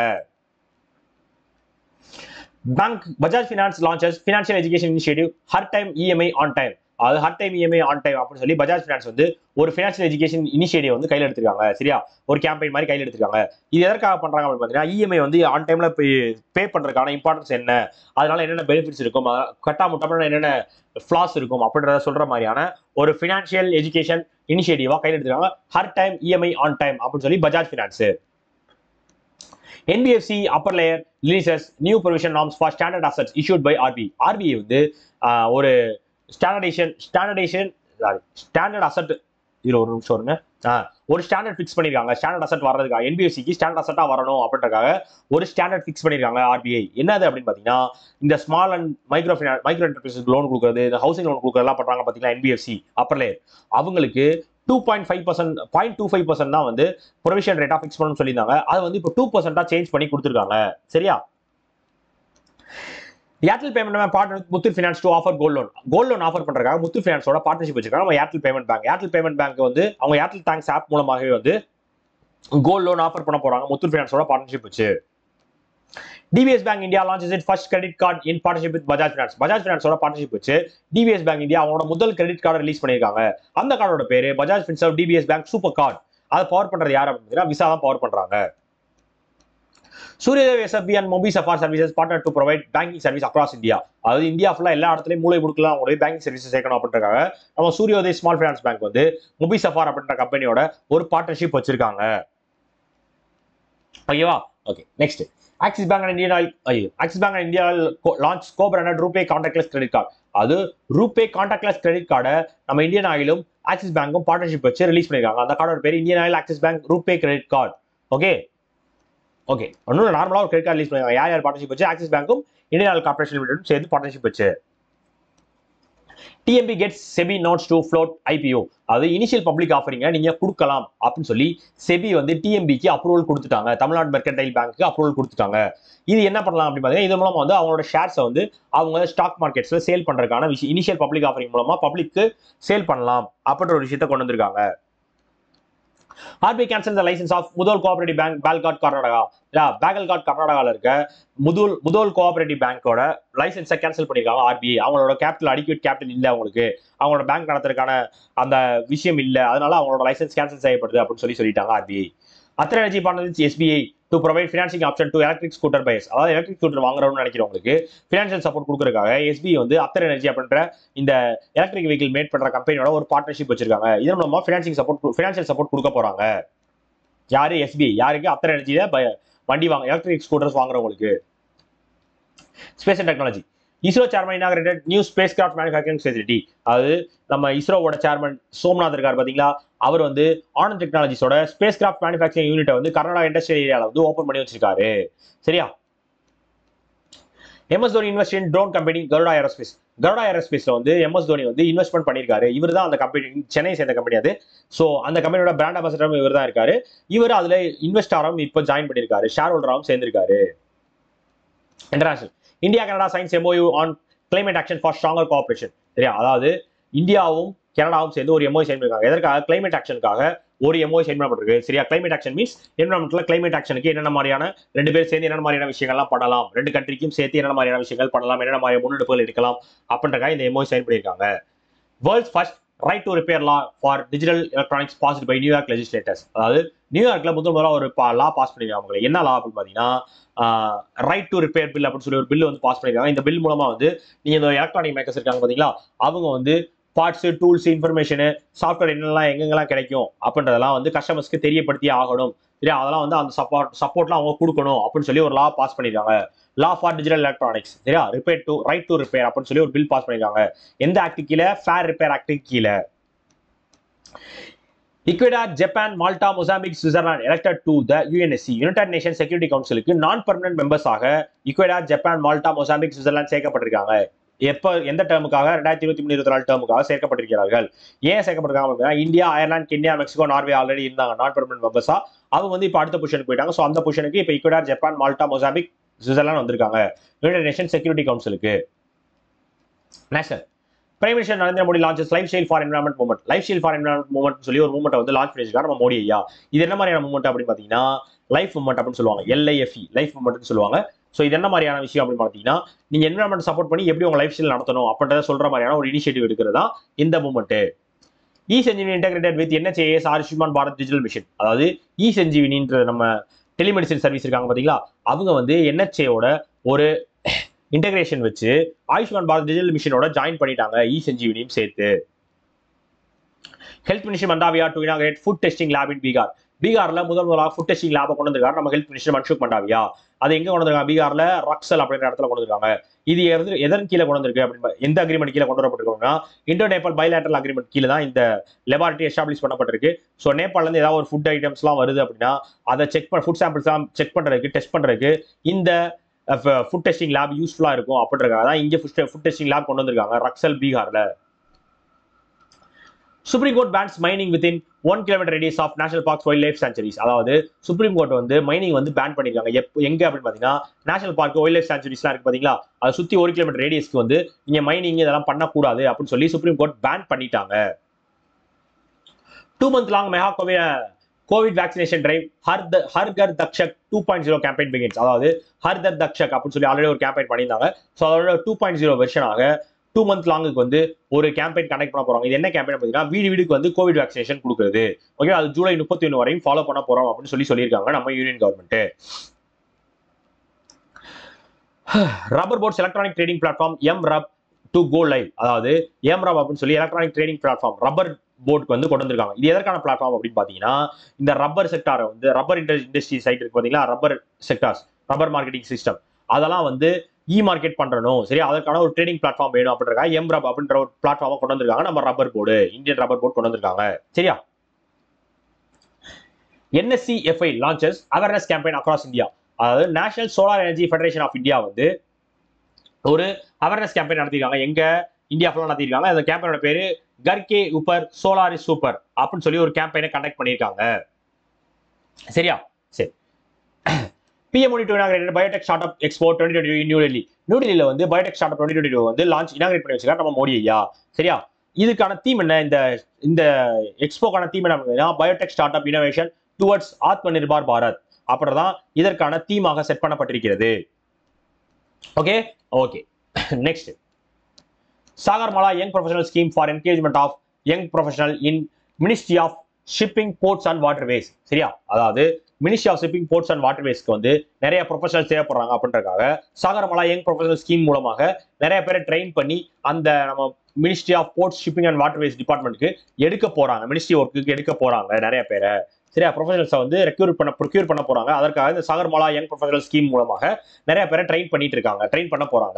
bank Bajaj finance launches financial education initiative Har time EMI on time அது Har time EMI on time அப்படின்னு சொல்லி பஜாஜ் ஃபினான்ஸ் வந்து ஒரு ஃபினான்ஷியல் எஜுகேஷன் இனிஷியேட்டிவ் வந்து கையில் எடுத்திருக்காங்க சரியா ஒரு கேம்பெயின் மாதிரி கையில் எடுத்திருக்காங்க இது எதற்காக பண்றாங்க அப்படின்னு பார்த்தீங்கன்னா இஎம்ஐ வந்து ஆன் டைம்ல பே பண்றதுக்கான இம்பார்ட்டன்ஸ் என்ன அதனால என்னென்ன பெனிஃபிட்ஸ் இருக்கும் கட்டா முட்டாமல் என்னென்ன ஃபிளாஸ் இருக்கும் அப்படின்றத சொல்ற மாதிரியான ஒரு ஃபினான்ஷியல் எஜுகேஷன் இனிஷியேட்டிவா கையில் எடுத்திருக்காங்க Har time EMI on time அப்படின்னு சொல்லி Bajaj finance NBFC upper layer releases new provision norms for standard assets issued by RB RBI வந்து ஆஹ், ஒரு ஸ்டாண்டர்டேஷன் ஸ்டாண்டர்டேஷன் ஸ்டாண்டர்ட் அசட் இதுல ஒரு நிமிஷம் வருங்க ஆஹ், ஒரு ஸ்டாண்டர்ட் ஃபிக்ஸ் பண்ணிருக்காங்க ஸ்டாண்டர்ட் அசட் வர்றதுக்காக என்பிஎஃப்சிக்கு ஸ்டாண்டர்ட் அசட்டா வரணும் அப்படின்றக்காக ஒரு ஸ்டாண்டர்ட் ஃபிக்ஸ் பண்ணிருக்காங்க ஆர்பிஐ என்னது அப்படின்னு பாத்தீங்கன்னா இந்த small and micro finance micro enterprises loan கொடுக்குறது இந்த ஹவுசிங் லோன் கொடுக்குறதெல்லாம் பண்றாங்க பாத்தீங்களா என்பிஎஃப்சி அப்பர் லேயர் அவங்களுக்கு two point five percent point two five percent தான் வந்து ப்ரொவிஷன் ரேட்டா ஃபிக்ஸ் பண்ணணும்னு சொல்லியிருந்தாங்க அதை வந்து இப்போ டூ பர்சன்டா சேஞ்ச் பண்ணி கொடுத்துருக்காங்க சரியா Airtel payment partner Muthoot finance to offer gold loan gold loan offer பண்றதுக்காக முத்தூட் ஃபினான்ஸோட பார்ட்னர்ஷிப் வச்சிருக்காங்க நம்ம Airtel payment bank Airtel payment bank வந்து அவங்க ஏர்டெல் தேங்க்ஸ் ஆப் மூலமாகவே வந்து கோல்ட் லோன் ஆஃபர் பண்ண போறாங்க முத்தூட் ஃபினான்ஸோட பார்ட்னர்ஷிப் வச்சு DBS bank India launches it first credit card in partnership with Bajaj finance Bajaj ஃபினான்ஸோட பார்ட்னர்ஷிப் வச்சு டிபிஎஸ் பேங்க் இந்தியா அவங்களோட முதல் கிரெடிட் கார்டு ரிலீஸ் பண்ணியிருக்காங்க அந்த கார்டோட பேரு Bajaj Finserv DBS bank super card அதை பவர் பண்றது யார் அப்படின்னா விசா தான் பவர் பண்றாங்க Suryoday SFB and Mobi Safar services partner to provide banking service across India அதாவது இந்தியா ஃபுல்லா எல்லா இடத்துலயும் மூளை முடுக்கலாம் அவங்களுடைய பேங்கிங் சர்வீஸ் சேர்க்கணும் அப்படின்றக்காக நம்ம சூரியோதய் ஸ்மால் ஃபைனான்ஸ் பேங்க் வந்து மொபி சஃபார் அப்படின்ற கம்பெனியோட ஒரு பார்ட்னர்ஷிப் வச்சிருக்காங்க ஓகேவா okay next Axis bank Indian oil ஐயோ Axis bank India launch co branded RuPay contactless credit card அது ரூபே கான்டாக்ட்லெஸ் கிரெடிட் கார்டை நம்ம இந்தியன் ஆயிலும் ஆக்சிஸ் பேங்க்கும் பார்ட்னர்ஷிப் வச்சு ரிலீஸ் பண்ணிருக்காங்க அந்த கார்டோட பேர் Indian oil Axis bank RuPay credit card okay okay ஒன்றும் நார்மலாக ஒரு கிரெடிட் கார்டு ரிலீஸ் பண்ணிருக்காங்க யார் யார் பார்ட்னர்ஷிப் வச்சு ஆக்சிஸ் பேங்க்கும் இந்தியன் ஆயில் கார்பரேஷன் லிமிடெடும் சேர்ந்து பார்ட்னர்ஷிப் வச்சு TMB gets SEBI nods to float IPO அது இனிஷியல் பப்ளிக் ஆஃபரிங்க நீங்க கொடுக்கலாம் அப்படின்னு சொல்லி செபி வந்து டிஎம்பிக்கு அப்ரூவல் கொடுத்துட்டாங்க தமிழ்நாடு மெர்கன்டைல் பேங்க்கு அப்ரூவல் கொடுத்துட்டாங்க இது என்ன பண்ணலாம் அப்படின்னு பார்த்தீங்கன்னா இது மூலமா வந்து அவங்களோட ஷேர்ஸை வந்து அவங்க ஸ்டாக் மார்க்கெட்ஸ்ல சேல் பண்றதுக்கான விஷயம் இனிஷியல் பப்ளிக் ஆஃபரிங் மூலமா பப்ளிக்கு சேல் பண்ணலாம் அப்படின்ற ஒரு விஷயத்தை கொண்டு வந்திருக்காங்க RBI cancel the licence of Mudhol cooperative bank Bagalkot Karnataka Bagalkot கர்நாடகாவில் இருக்க முதல் முதல் கோஆபரேட்டிவ் பேங்கோட லைசன்ஸை கேன்சல் பண்ணியிருக்காங்க ஆர்பிஐ அவங்களோட கேபிட்டல் அடிக்யூட் கேபிட்டல் இல்லை அவங்களுக்கு அவங்களோட பேங்க் நடத்துறதுக்கான அந்த விஷயம் இல்லை அதனால அவங்களோட லைசன்ஸ் கேன்சல் செய்யப்படுது அப்படின்னு சொல்லி சொல்லிட்டாங்க ஆர்பிஐ அத்தனை energy partners SBI to provide financing option to electric scooter buyers அதாவது எலக்ட்ரிக் ஸ்கூட்டர் வாங்குறவங்க நினைக்கிறவங்களுக்கு ஃபினான்ஷியல் சப்போர்ட் கொடுக்கறதுக்காக எஸ்பிஐ வந்து அத்தர் எனர்ஜி அப்படின்ற இந்த எலக்ட்ரிக் வெஹிக்கிள் மேட் பண்ற கம்பெனியோட ஒரு பார்ட்னர்ஷிப் வச்சிருக்காங்க இதன் மூலமா ஃபினான்சிங் சப்போர்ட் ஃபினான்ஷியல் சப்போர்ட் கொடுக்க போறாங்க யாரு எஸ்பிஐ யாருக்கு அத்தர் எனர்ஜியில வண்டி வாங்க எலக்ட்ரிக் ஸ்கூட்டர்ஸ் வாங்குறவங்களுக்கு space and technology ISRO chairman inaugurated new spacecraft manufacturing facility அது நம்ம இஸ்ரோவோட சேர்மன் சோம்நாத் இருக்கார் பாத்தீங்களா அவர் வந்து ஆனந்த் டெக்னாலஜிஸோட ஸ்பேஸ் கிராஃப்ட் மேனுஃபேக்சரிங் யூனிட்டை வந்து கர்நாடகா இண்டஸ்ட்ரியல் ஏரியாவில் வந்து ஓப்பன் பண்ணி வச்சிருக்காரு சரியா MS Dhoni invest in drone company Garuda aerospace Garuda ஏரோஸ்பேஸ்ல வந்து எம்எஸ் தோனி வந்து இன்வெஸ்ட்மெண்ட் பண்ணியிருக்காரு இவர் தான் அந்த கம்பெனி சென்னை சேர்ந்த கம்பெனி அது ஸோ அந்த கம்பெனியோட பிராண்ட் அம்பாசடரும் இவர் தான் இருக்காரு இவர் அதுல இன்வெஸ்டாரும் இப்போ ஜாயின் பண்ணியிருக்காரு ஷேர் ஹோல்டராகவும் சேர்ந்திருக்காரு international India Canada science MOU on climate action for stronger cooperation சரியா அதாவது இந்தியாவும் கனடாவும் சேர்ந்து ஒரு எம்ஓ சைன் பண்ணிருக்காங்க எதற்காக கிளைமேட் ஆக்ஷனுக்காக ஒரு எம்ஓ சைன் பண்ணப்பட்டிருக்கு சரியா கிளைமேட் ஆக்ஷன் மீன்ஸ் என்வரன்மெண்ட்ல கிளைமேட் ஆக்ஷனுக்கு என்னென்ன மாதிரியான ரெண்டு பேர் சேர்ந்து என்னென்ன மாதிரியான விஷயங்கள்லாம் பண்ணலாம் ரெண்டு கண்ட்ரிக்கும் சேர்த்து என்னென்ன மாதிரியான விஷயங்கள் பண்ணலாம் என்னென்ன மாதிரி முன்னெடுப்புகள் எடுக்கலாம் அப்படின்றக்காக இந்த எம்ஓ சைன் பண்ணியிருக்காங்க world's first right to repair law for digital electronics passed by New York legislators அதாவது நியூயார்க்ல முதல் முதலாக ஒரு லா பாஸ் பண்ணிருக்காங்க அவங்களை என்ன லா அப்படின்னு பார்த்தீங்கன்னா ரைட் டு ரிப்பேர் பில் அப்படின்னு சொல்லி ஒரு பில் வந்து பாஸ் பண்ணிருக்காங்க இந்த பில் மூலமா வந்து நீங்க இந்த எலக்ட்ரானிக் மேக்கர்ஸ் இருக்காங்க பாத்தீங்களா அவங்க வந்து பார்ட்ஸ் டூல்ஸ் இன்ஃபர்மேஷனு சாஃப்ட்வேர் என்னெல்லாம் எங்கெங்கெல்லாம் கிடைக்கும் அப்படின்றதெல்லாம் வந்து கஸ்டமர்ஸ்க்கு தெரியப்படுத்தி ஆகணும் சரியா அதெல்லாம் வந்து அந்த சப்போர்ட் சப்போர்ட்லாம் அவங்க கொடுக்கணும் அப்படின்னு சொல்லி ஒரு லா பாஸ் பண்ணிருக்காங்க லா ஃபார் டிஜிட்டல் எலக்ட்ரானிக்ஸ் சரியா repair to right to repair அப்படின்னு சொல்லி ஒரு பில் பாஸ் பண்ணிருக்காங்க எந்த ஆக்ட் கீழே ஃபேர் ரிப்பேர் ஆக்ட் கீழே Ecuador Japan Malta Mozambique Switzerland elected to the UNSC united nation security கவுன்சிலுக்கு நான் பர்மனன்ட் மெம்பர்ஸாக Ecuador Japan Malta Mozambique Switzerland சேர்க்கப்பட்டிருக்காங்க எப்போ எந்த டேர்முக்காக ரெண்டாயிரத்தி இருபத்தி மூணு இருபத்தி நாலு டேர்முக்காக சேர்க்கப்பட்டிருக்கிறார்கள் ஏன் சேர்க்கப்பட்டிருக்காங்க அப்படின்னா India Ireland Kenya Mexico Norway already இருந்தாங்க நான் பர்மனன்ட் மெம்பர்ஸா அவங்க வந்து இப்போ அடுத்த பொசிஷனுக்கு போயிட்டாங்க ஸோ அந்த பொசிஷனுக்கு இப்போ Ecuador Japan Malta Mozambique Switzerland வந்திருக்காங்க யுனைடெட் நேஷன் செக்யூரிட்டி கவுன்சிலுக்கு national prime minister Narendra Modi launches life style for environment movement life style for environment movement சொல்லி ஒரு மூவ்மெண்ட் வந்து லான்ச் பண்ணிருக்காரு நம்ம மோடி ஐயா இது என்ன மாதிரியான மூவ்மெண்ட் அப்படின்னு பார்த்தீங்கன்னா லைஃப் மூவ்மெண்ட் அப்படின்னு சொல்லுவாங்க எல்ஐஎஃப்இ லைஃப் மூவ்மெண்ட் சொல்லுவாங்க ஸோ இது என்ன மாதிரியான விஷயம் அப்படின்னு பார்த்தீங்கன்னா நீங்க என்வரன்மெண்ட் சப்போர்ட் பண்ணி எப்படி உங்க லைஃப் ஸ்டைல் நடத்தணும் அப்படின்றத சொல்ற மாதிரியான ஒரு இனிஷியேட்டிவ் எடுக்கிறது தான் இந்த movement e Sanjeevani integrated with NHAS Ayushman Bharat digital mission அதாவது இ சஞ்சீவினின்ற நம்ம டெலிமெடிசின் சர்வீஸ் இருக்காங்க பாத்தீங்களா அவங்க வந்து என்ஹெச்ஏவோட ஒரு இன்டகிரேஷன் வச்சு ஆயுஷ்மான் பாரத் டிஜிட்டல் மிஷனோட ஜாயின் பண்ணிட்டாங்க இ சஞ்சீவினியும் சேர்த்து health minister Mandaviya to inaugurate food testing lab in Bihar பீகார்ல முதல் முதலாக ஃபுட் டெஸ்டிங் லேபை கொண்டு வந்திருக்காரு நம்ம ஹெல்த் மினிஸ்டர் மன்சுக் மண்டாவியா அது எங்க கொண்டு வந்திருக்காங்க பீகார்ல ரக்சல் அப்படின்ற இடத்துல கொண்டு வந்திருக்காங்க இது எது எதன் கீழே கொண்டு வந்திருக்கு அப்படின்னு எந்த அக்ரிமெண்ட் கீழே கொண்டு வரப்பட்டிருக்காங்கன்னா இண்டோ நேபாள் பைலேட்டரல் அக்ரிமெண்ட் கீழே தான் இந்த லெபார்ட்டரி எஸ்டாப்ளிஷ் பண்ணப்பட்டிருக்கு ஸோ நேபாள்ல இருந்து ஏதாவது ஒரு ஃபுட் ஐட்டம்ஸ்லாம் வருது அப்படின்னா அதை செக் பண்ண ஃபுட் சாம்பிள்ஸ்லாம் செக் பண்றதுக்கு டெஸ்ட் பண்றதுக்கு இந்த ஃபுட் டெஸ்டிங் லேப் யூஸ்ஃபுல்லா இருக்கும் அப்படின்றக்காக தான் இங்க ஃபுட் டெஸ்டிங் லேப் கொண்டு வந்திருக்காங்க ரக்சல் பீகார்ல supreme court bans mining within one kilometre radius of national parks wild life sanctuaries அதாவது சுப்ரீம் கோர்ட் வந்து மைனிங் வந்து பேன் பண்ணிருக்காங்க எப்போ எங்க அப்படின்னு பாத்தீங்கன்னா நேஷனல் பார்க் வைல்ட் லைஃப் சான்ச்சுரிஸ்லாம் இருக்கு பாத்தீங்களா அதை சுத்தி ஒரு கிலோமீட்டர் ரேடியஸ்க்கு வந்து நீங்க மைனிங் இதெல்லாம் பண்ணக்கூடாது அப்படின்னு சொல்லி சுப்ரீம் கோர்ட் பேன் பண்ணிட்டாங்க two month long mega COVID COVID vaccination drive Har the Har Ghar Dastak two point zero campaign begins அதாவது ஹர் தர் தக்ஷக் அப்படின்னு சொல்லி ஆல்ரெடி ஒரு கேம்பெயின் பண்ணியிருந்தாங்க ஸோ அதோட டூ பாயிண்ட் ஜீரோ வெர்ஷனாக டூ மந்த் லாங்குக்கு வந்து ஒரு கேம்பெயின் கண்டக்ட் பண்ண போறாங்க இது என்ன கேம்பெயின் பார்த்தீங்கன்னா வீடு வீடுக்கு வந்து கோவிட் வேக்சினேஷன் கொடுக்குறது ஓகே அது ஜூலை முப்பத்தி ஒன்று வரையும் ஃபாலோ பண்ண போறோம் அப்படின்னு சொல்லி சொல்லியிருக்காங்க நம்ம union government rubber boards electronic trading platform M rub to go live அதாவது எம் ரப் அப்படின்னு சொல்லி எலக்ட்ரானிக் ட்ரேடிங் பிளாட்ஃபார்ம் ரப்பர் போர்டுக்கு வந்து கொண்டு வந்திருக்காங்க இது எதற்கான பிளாட்ஃபார்ம் அப்படின்னு பார்த்தீங்கன்னா இந்த ரப்பர் செக்டாரை வந்து ரப்பர் இண்டஸ்ட்ரி சைட் இருக்கு பார்த்தீங்களா rubber sectors rubber marketing system அதெல்லாம் வந்து இ மார்க்கெட் பண்றணும் சரி அதற்கான ஒரு ட்ரேடிங் பிளாட்ஃபார்ம் வேணும் அப்படின்றக்காக எம் ரப் அப்படின்ற ஒரு பிளாட்ஃபார்மை கொண்டு வந்திருக்காங்க நம்ம rubber board Indian rubber board கொண்டு வந்திருக்காங்க சரியா NSC FI launches awareness campaign across India அதாவது national solar energy federation of India வந்து ஒரு அவேர்னஸ் கேம்பெயின் நடத்திருக்காங்க எங்க இந்தியா ஃபுல்லாக நடத்திருக்காங்க அந்த கேம்பெயினோட பேரு Ghar ke Upar solar is super அப்படின்னு சொல்லி ஒரு கேம்பெயினை கண்டக்ட் பண்ணியிருக்காங்க சரியா சரி PM Modi to inaugurated biotech start up expo twenty twenty New Delhi New டெல்லியில் வந்து biotech start up twenty twenty வந்து லான்ச் இனாகிரேட் பண்ணி வச்சிருக்காரு நம்ம மோடி ஐயா சரியா இதுக்கான தீம் என்ன இந்த இந்த எக்ஸ்போக்கான தீம் என்ன அப்படின்னா biotech start up innovation towards Atma Nirbhar Bharat அப்படிதான் இதற்கான தீமாக செட் பண்ணப்பட்டிருக்கிறது okay okay next Sagarmala young professional scheme for engagement of young professional in ministry of shipping ports and waterways சரியா அதாவது ministry of shipping ports and வாட்டர்வேஸ்க்கு வந்து நிறைய ப்ரொஃபஷனல் தேவைப்படுறாங்க அப்படின்றக்காக சாகர்மாலா யங் ப்ரொஃபஷனல் ஸ்கீம் மூலமாக நிறைய பேரை ட்ரெயின் பண்ணி அந்த நம்ம ministry of ports shipping and waterways டிபார்ட்மெண்ட்டுக்கு எடுக்க போறாங்க மினிஸ்ட்ரி ஒர்க்குக்கு எடுக்க போறாங்க நிறைய பேரை சரியா ப்ரொஃபஷனல்ஸை வந்து ரெக்யூர் பண்ண ப்ரொக்யூர் பண்ண போறாங்க அதற்காக இந்த சாகர்மாலா யங் ப்ரொஃபஷனல் ஸ்கீம் மூலமாக நிறைய பேரை ட்ரெயின் பண்ணிட்டு இருக்காங்க ட்ரெயின் பண்ண போறாங்க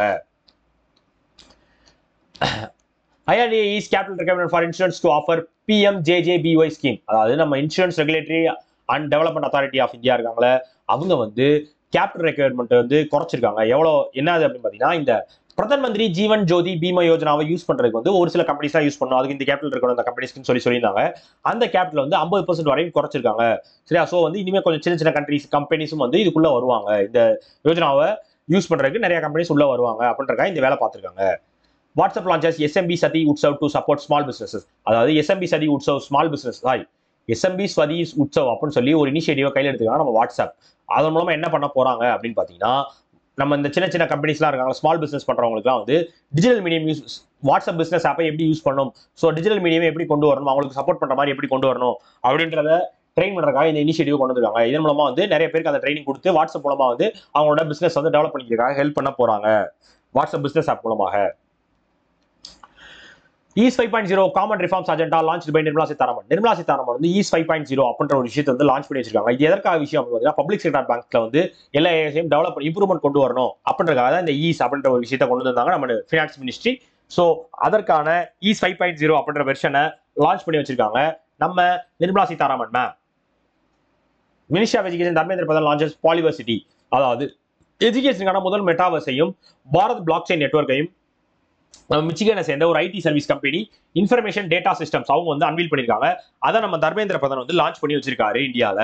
IRDA is capital recommend for insurance to offer PMJJBY scheme அதாவது நம்ம insurance regulatory and development authority of India இருக்காங்களே அவங்க வந்து கேபிட்டல் ரெக்யர்மெண்ட் வந்து குறைச்சிருக்காங்க எவ்வளோ என்னது அப்படின்னு பார்த்தீங்கன்னா இந்த பிரதம மந்திரி ஜீவன் ஜோதி பீமா யோஜனாவை யூஸ் பண்றதுக்கு வந்து ஒரு சில கம்பெனிஸ் தான் யூஸ் பண்ணும் அதுக்கு இந்த கேபிட்டல் இருக்கணும் அந்த கம்பெனிஸ்க்கு சொல்லி சொல்லியிருந்தாங்க அந்த கேபிட்டல் வந்து ஐம்பது பர்சன்ட் வரையும் குறைச்சிருக்காங்க சரியா ஸோ வந்து இனிமேல் கொஞ்சம் சின்ன சின்ன கண்ட்ரிஸ் கம்பெனிஸும் வந்து இதுக்குள்ள வருவாங்க இந்த யோஜனாவை யூஸ் பண்றதுக்கு நிறைய கம்பெனிஸ் உள்ள வருவாங்க அப்படின்றக்காக இந்த வேலை பார்த்துருக்காங்க WhatsApp launches SMB Saathi Utsav to support small businesses அதாவது SMB Saathi Utsav small business sorry SMB Saathi Utsav அப்படின்னு சொல்லி ஒரு இனிஷியேட்டிவை கையில் எடுத்துக்காங்க நம்ம வாட்ஸ்அப் அதன் மூலமா என்ன பண்ண போறாங்க அப்படின்னு பார்த்தீங்கன்னா நம்ம இந்த சின்ன சின்ன கம்பெனிஸ்லாம் இருக்காங்க ஸ்மால் பிசினஸ் பண்றவங்களுக்குலாம் வந்து digital medium use WhatsApp business ஆப்பை எப்படி யூஸ் பண்ணணும் ஸோ டிஜிட்டல் மீடியமே எப்படி கொண்டு வரணும் அவங்களுக்கு சப்போர்ட் பண்ற மாதிரி எப்படி கொண்டு வரணும் அப்படின்றத ட்ரெயின் பண்றதுக்காக இந்த இனிஷியேட்டிவ் கொண்டு வந்திருக்காங்க இதன் மூலமா வந்து நிறைய பேருக்கு அந்த ட்ரைனிங் கொடுத்து வாட்ஸ்அப் மூலமா வந்து அவங்களோட பிசினஸ் வந்து டெவலப் பண்ணிக்கிறதுக்காக ஹெல்ப் பண்ண போறாங்க வாட்ஸ்அப் பிசினஸ் ஆப் மூலமாக EASE five point zero common reforms agenda launch by Nirmala Sitharaman Nirmala Sitharaman வந்து ஈஸ் ஃபைவ் பாயிண்ட் ஜீரோ அப்படின்ற ஒரு விஷயத்தை வந்து லான்ச் பண்ணி வச்சிருக்காங்க இது எதற்காக விஷயம் அப்படின்னு பார்த்தீங்கன்னா பப்ளிக் செக்டர் பேங்க்ல வந்து எல்லா ஏரியாஸையும் டெவலப் இம்ப்ரூவ்மெண்ட் கொண்டு வரணும் அப்படின்றதுக்காக தான் இந்த ஈஸ் அப்படின்ற ஒரு விஷயத்தை கொண்டு வந்தாங்க நம்ம ஃபினான்ஸ் மினிஸ்ட்ரி ஸோ அதற்கான ஈஸ் ஃபைவ் பாயிண்ட் ஜீரோ அப்படின்ற வெர்ஷனை லான்ச் பண்ணி வச்சிருக்காங்க நம்ம Nirmala Sitharaman ma'am ministry of education Dharmendra Pradhan launches polyversity அதாவது எஜுகேஷனுக்கான முதல் மெட்டாவர்ஸையும் பாரத் பிளாக் செயின் நெட்ஒர்க்கையும் மிச்சிகனை சேர்ந்த ஒரு IT service company information data systems அவங்க வந்து அன்வீல் பண்ணியிருக்காங்க அதை நம்ம தர்மேந்திர பிரதான் வந்து லான்ச் பண்ணி வச்சிருக்காரு இந்தியாவில்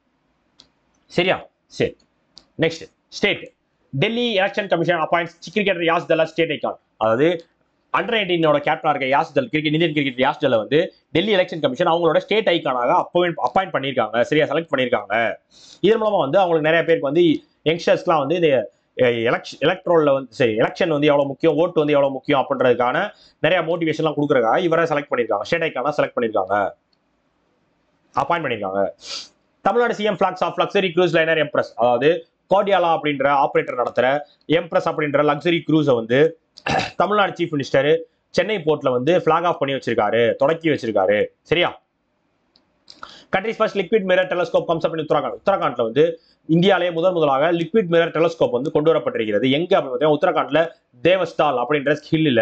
சரியா சரி next state Delhi election commission appoints cricketer Yash Dhull state icon அதாவது அண்டர் நைன்டீனோட கேப்டனா இருக்க யாஸ் தல் cricket Indian cricket Yash Dhull வந்து டெல்லி எலெக்ஷன் கமிஷன் அவங்களோட ஸ்டேட் ஐக்கானாக அப்பாயிண்ட் அப்பாயிண்ட் பண்ணியிருக்காங்க சரியா செலக்ட் பண்ணியிருக்காங்க இதன் மூலமா வந்து அவங்களுக்கு நிறைய பேருக்கு வந்து யங்ஸ்டர்ஸ்க்குலாம் வந்து இந்த எலக்ஷன் எலக்ட்ரோலில் வந்து சரி எலெக்ஷன் வந்து எவ்வளோ முக்கியம் ஓட்டு வந்து எவ்வளோ முக்கியம் அப்படின்றதுக்கான நிறைய மோட்டிவேஷன்லாம் கொடுக்குறதுக்காக இவரை செலக்ட் பண்ணியிருக்காங்க ஸ்டேட் ஐக்கான செலக்ட் பண்ணியிருக்காங்க அப்பாயிண்ட் பண்ணியிருக்காங்க Tamil Nadu CM flags off luxury cruise liner Empress அதாவது கோடியாலா அப்படின்ற ஆப்ரேட்டர் நடத்துற எம்ப்ரஸ் அப்படின்ற லக்ஸரி க்ரூஸை வந்து தமிழ்நாடு சீஃப் மினிஸ்டர் சென்னை போர்ட்ல வந்து ஃபிளாக் ஆஃப் பண்ணி வச்சிருக்காரு தொடக்கி வச்சிருக்காரு சரியா countries first liquid mirror telescope comes பண்ணி உத்தரகாண்ட் உத்தரகாண்ட்ல வந்து இந்தியாவிலேயே முதல் முதலாக லிக்விட் மிரர் டெலஸ்கோப் வந்து கொண்டு வரப்பட்டிருக்கிறது எங்க அப்படின்னு பார்த்தீங்கன்னா உத்தரகாண்ட்ல தேவஸ்தால் அப்படின்ற ஹில்லில்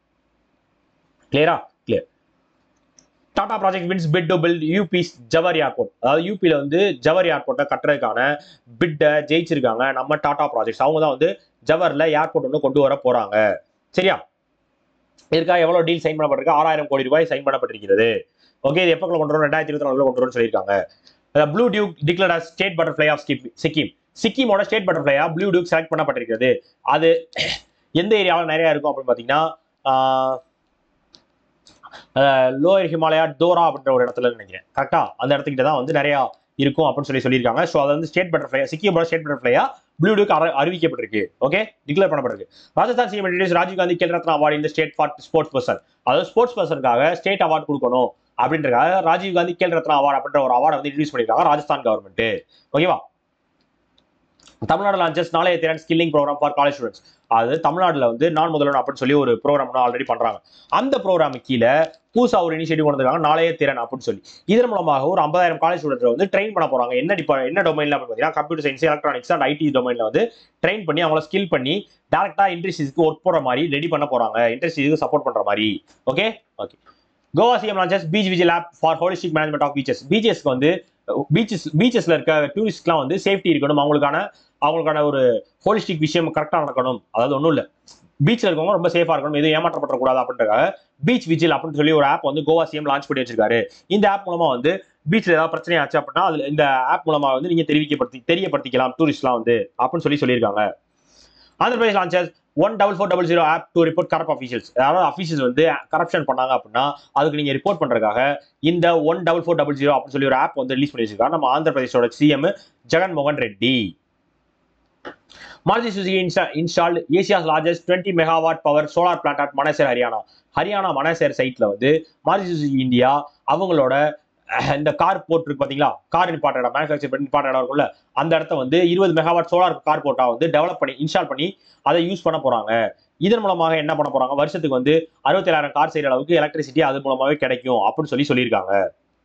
கிளியரா clear Tata project wins bid to build UP Jewar airport அதாவது யூபியில் வந்து ஜவர் ஏர்போர்ட்டை கட்டுறதுக்கான பிட்டை ஜெயிச்சிருக்காங்க நம்ம டாடா ப்ராஜெக்ட்ஸ் அவங்க தான் வந்து ஜவர்ல ஏர்போர்ட் ஒன்று கொண்டு வர போறாங்க சரியா இதற்காக எவ்வளவு டீல் சைன் பண்ணப்பட்டிருக்கு ஆறாயிரம் கோடி ரூபாய் சைன் பண்ணப்பட்டிருக்கிறது ஓகே இது எப்போ கொண்டு வரும் ரெண்டாயிரத்தி இருபத்தி நாலுல கொண்டு வரும்னு சொல்லியிருக்காங்க blue duke declare as state butterfly of Sikkim சிக்கிமோட ஸ்டேட் பட்டர்ஃப்ளையா ப்ளூ டியூக் செலக்ட் பண்ணப்பட்டிருக்கிறது அது எந்த ஏரியாவில் நிறைய இருக்கும் அப்படின்னு பார்த்தீங்கன்னா லோயர் ஹிமாலயா டோரா அப்படின்ற ஒரு இடத்துல நினைக்கிறேன் கரெக்டா அந்த இடத்துக்கிட்ட தான் வந்து நிறைய இருக்கும் அப்படின்னு சொல்லி சொல்லியிருக்காங்க ஸோ அது வந்து ஸ்டேட் பட்டர்ஃப்ளை சிக்கிமோட ஸ்டேட் பட்டர்ஃப்ளையா ப்ளூ டியூக் அறிவிக்கப்பட்டிருக்கு ஓகே டிக்ளேர் பண்ணப்பட்டிருக்கு Rajasthan CM introduce Rajiv Gandhi Khel Ratna award இந்த ஸ்டேட் ஃபார் ஸ்போர்ட்ஸ் பர்சன் அதாவது ஸ்போர்ட்ஸ் பர்சனுக்காக ஸ்டேட் அவார்டு கொடுக்கணும் அப்படின்றக்காக ராஜீவ் காந்தி கேல் ரத்னா அவார்டு அப்படின்ற ஒரு அவார்டை வந்து இன்ட்ரடியூஸ் பண்ணியிருக்காங்க ராஜஸ்தான் கவர்மெண்ட் ஓகேவா தமிழ்நாடு லான்ச்சஸ் நாளைய திறன் skilling programme for college students அது தமிழ்நாடுல வந்து நான் முதல்வன் அப்படின்னு சொல்லி ஒரு ப்ரோக்ராம் ஆல்ரெடி பண்றாங்க அந்த ப்ரோக்ராம் கீழே புதுசா ஒரு இனிஷியேட்டிவ் கொண்டு வந்திருக்காங்க நாளைய திறன் அப்படின்னு சொல்லி இதன் மூலமாக ஒரு ஐம்பதாயிரம் காலேஜ் ஸ்டூடெண்ட்ஸ் வந்து ட்ரெயின் பண்ண போறாங்க என்ன டிபா என்ன டொமைன்ல பார்த்தீங்கன்னா computer science electronics and IT டொமைன்ல வந்து ட்ரெயின் பண்ணி அவங்கள ஸ்கில் பண்ணி டேரக்டா இண்டஸ்ட்ரீஸ்க்கு ஒர்க் போற மாதிரி ரெடி பண்ண போறாங்க இண்டஸ்ட்ரீஸ்க்கு சப்போர்ட் பண்ற மாதிரி okay okay Goa CM launches beach vigil app for holistic management of beaches பீச்சஸ்க்கு வந்து பீச்சஸ் பீச்சஸ்ல இருக்க டூரிஸ்ட்லாம் வந்து சேஃப்டி இருக்கணும் அவங்களுக்கான அவங்களுக்கான ஒரு ஹோலிஸ்டிக் விஷயம் கரெக்டாக நடக்கணும் அதாவது ஒன்றும் இல்லை பீச்சில் இருக்கவங்க ரொம்ப சேஃபாக இருக்கணும் எதுவும் ஏமாற்றப்படக்கூடாது அப்படின்றக்காக பீச் விஜில் அப்படின்னு சொல்லி ஒரு ஆப் வந்து கோவா சிஎம் லான்ச் பண்ணி வச்சிருக்காரு இந்த ஆப் மூலமா வந்து பீச்சில் ஏதாவது பிரச்சனை ஆச்சு அப்படின்னா அதுல இந்த ஆப் மூலமா வந்து நீங்க தெரிவிக்கப்படுத்தி தெரியப்படுத்திக்கலாம் டூரிஸ்ட்லாம் வந்து அப்படின்னு சொல்லி சொல்லியிருக்காங்க Andhra Pradesh launches one double four double zero app to report corrupt officials அதாவது அஃபீஷியல்ஸ் வந்து கரப்ஷன் பண்ணாங்க அப்படின்னா அதுக்கு நீங்க ரிப்போர்ட் பண்றதுக்காக இந்த one double four double zero அப்படின்னு சொல்லி ஒரு ஆப் வந்து ரிலீஸ் பண்ணி வச்சிருக்காங்க நம்ம ஆந்திர பிரதேஷோட சிஎம் ஜெகன் மோகன் Reddy Maruti Suzuki insta installed Asia's largest twenty megawatt power solar plant at Manesar Haryana Haryana Manesar சைட்ல வந்து மாருதி சுசுகி இந்தியா அவங்களோட அஹ், இந்த கார் போர்ட் இருக்கு பாத்தீங்களா கார் நிப்பாட்ட இடம் மேனுஃபேக்சர் பண்ணி நிப்பாட்ட இடம் இருக்கும்ல அந்த இடத்த வந்து இருபது மெகாவாட் சோலார் கார் போர்ட்டா வந்து டெவலப் பண்ணி இன்ஸ்டால் பண்ணி அதை யூஸ் பண்ண போறாங்க இதன் மூலமாக என்ன பண்ண போறாங்க வருஷத்துக்கு வந்து அறுபத்தேழாயிரம் கார் செய்யற அளவுக்கு எலக்ட்ரிசிட்டி அது மூலமாவே கிடைக்கும் அப்படின்னு சொல்லி சொல்லியிருக்காங்க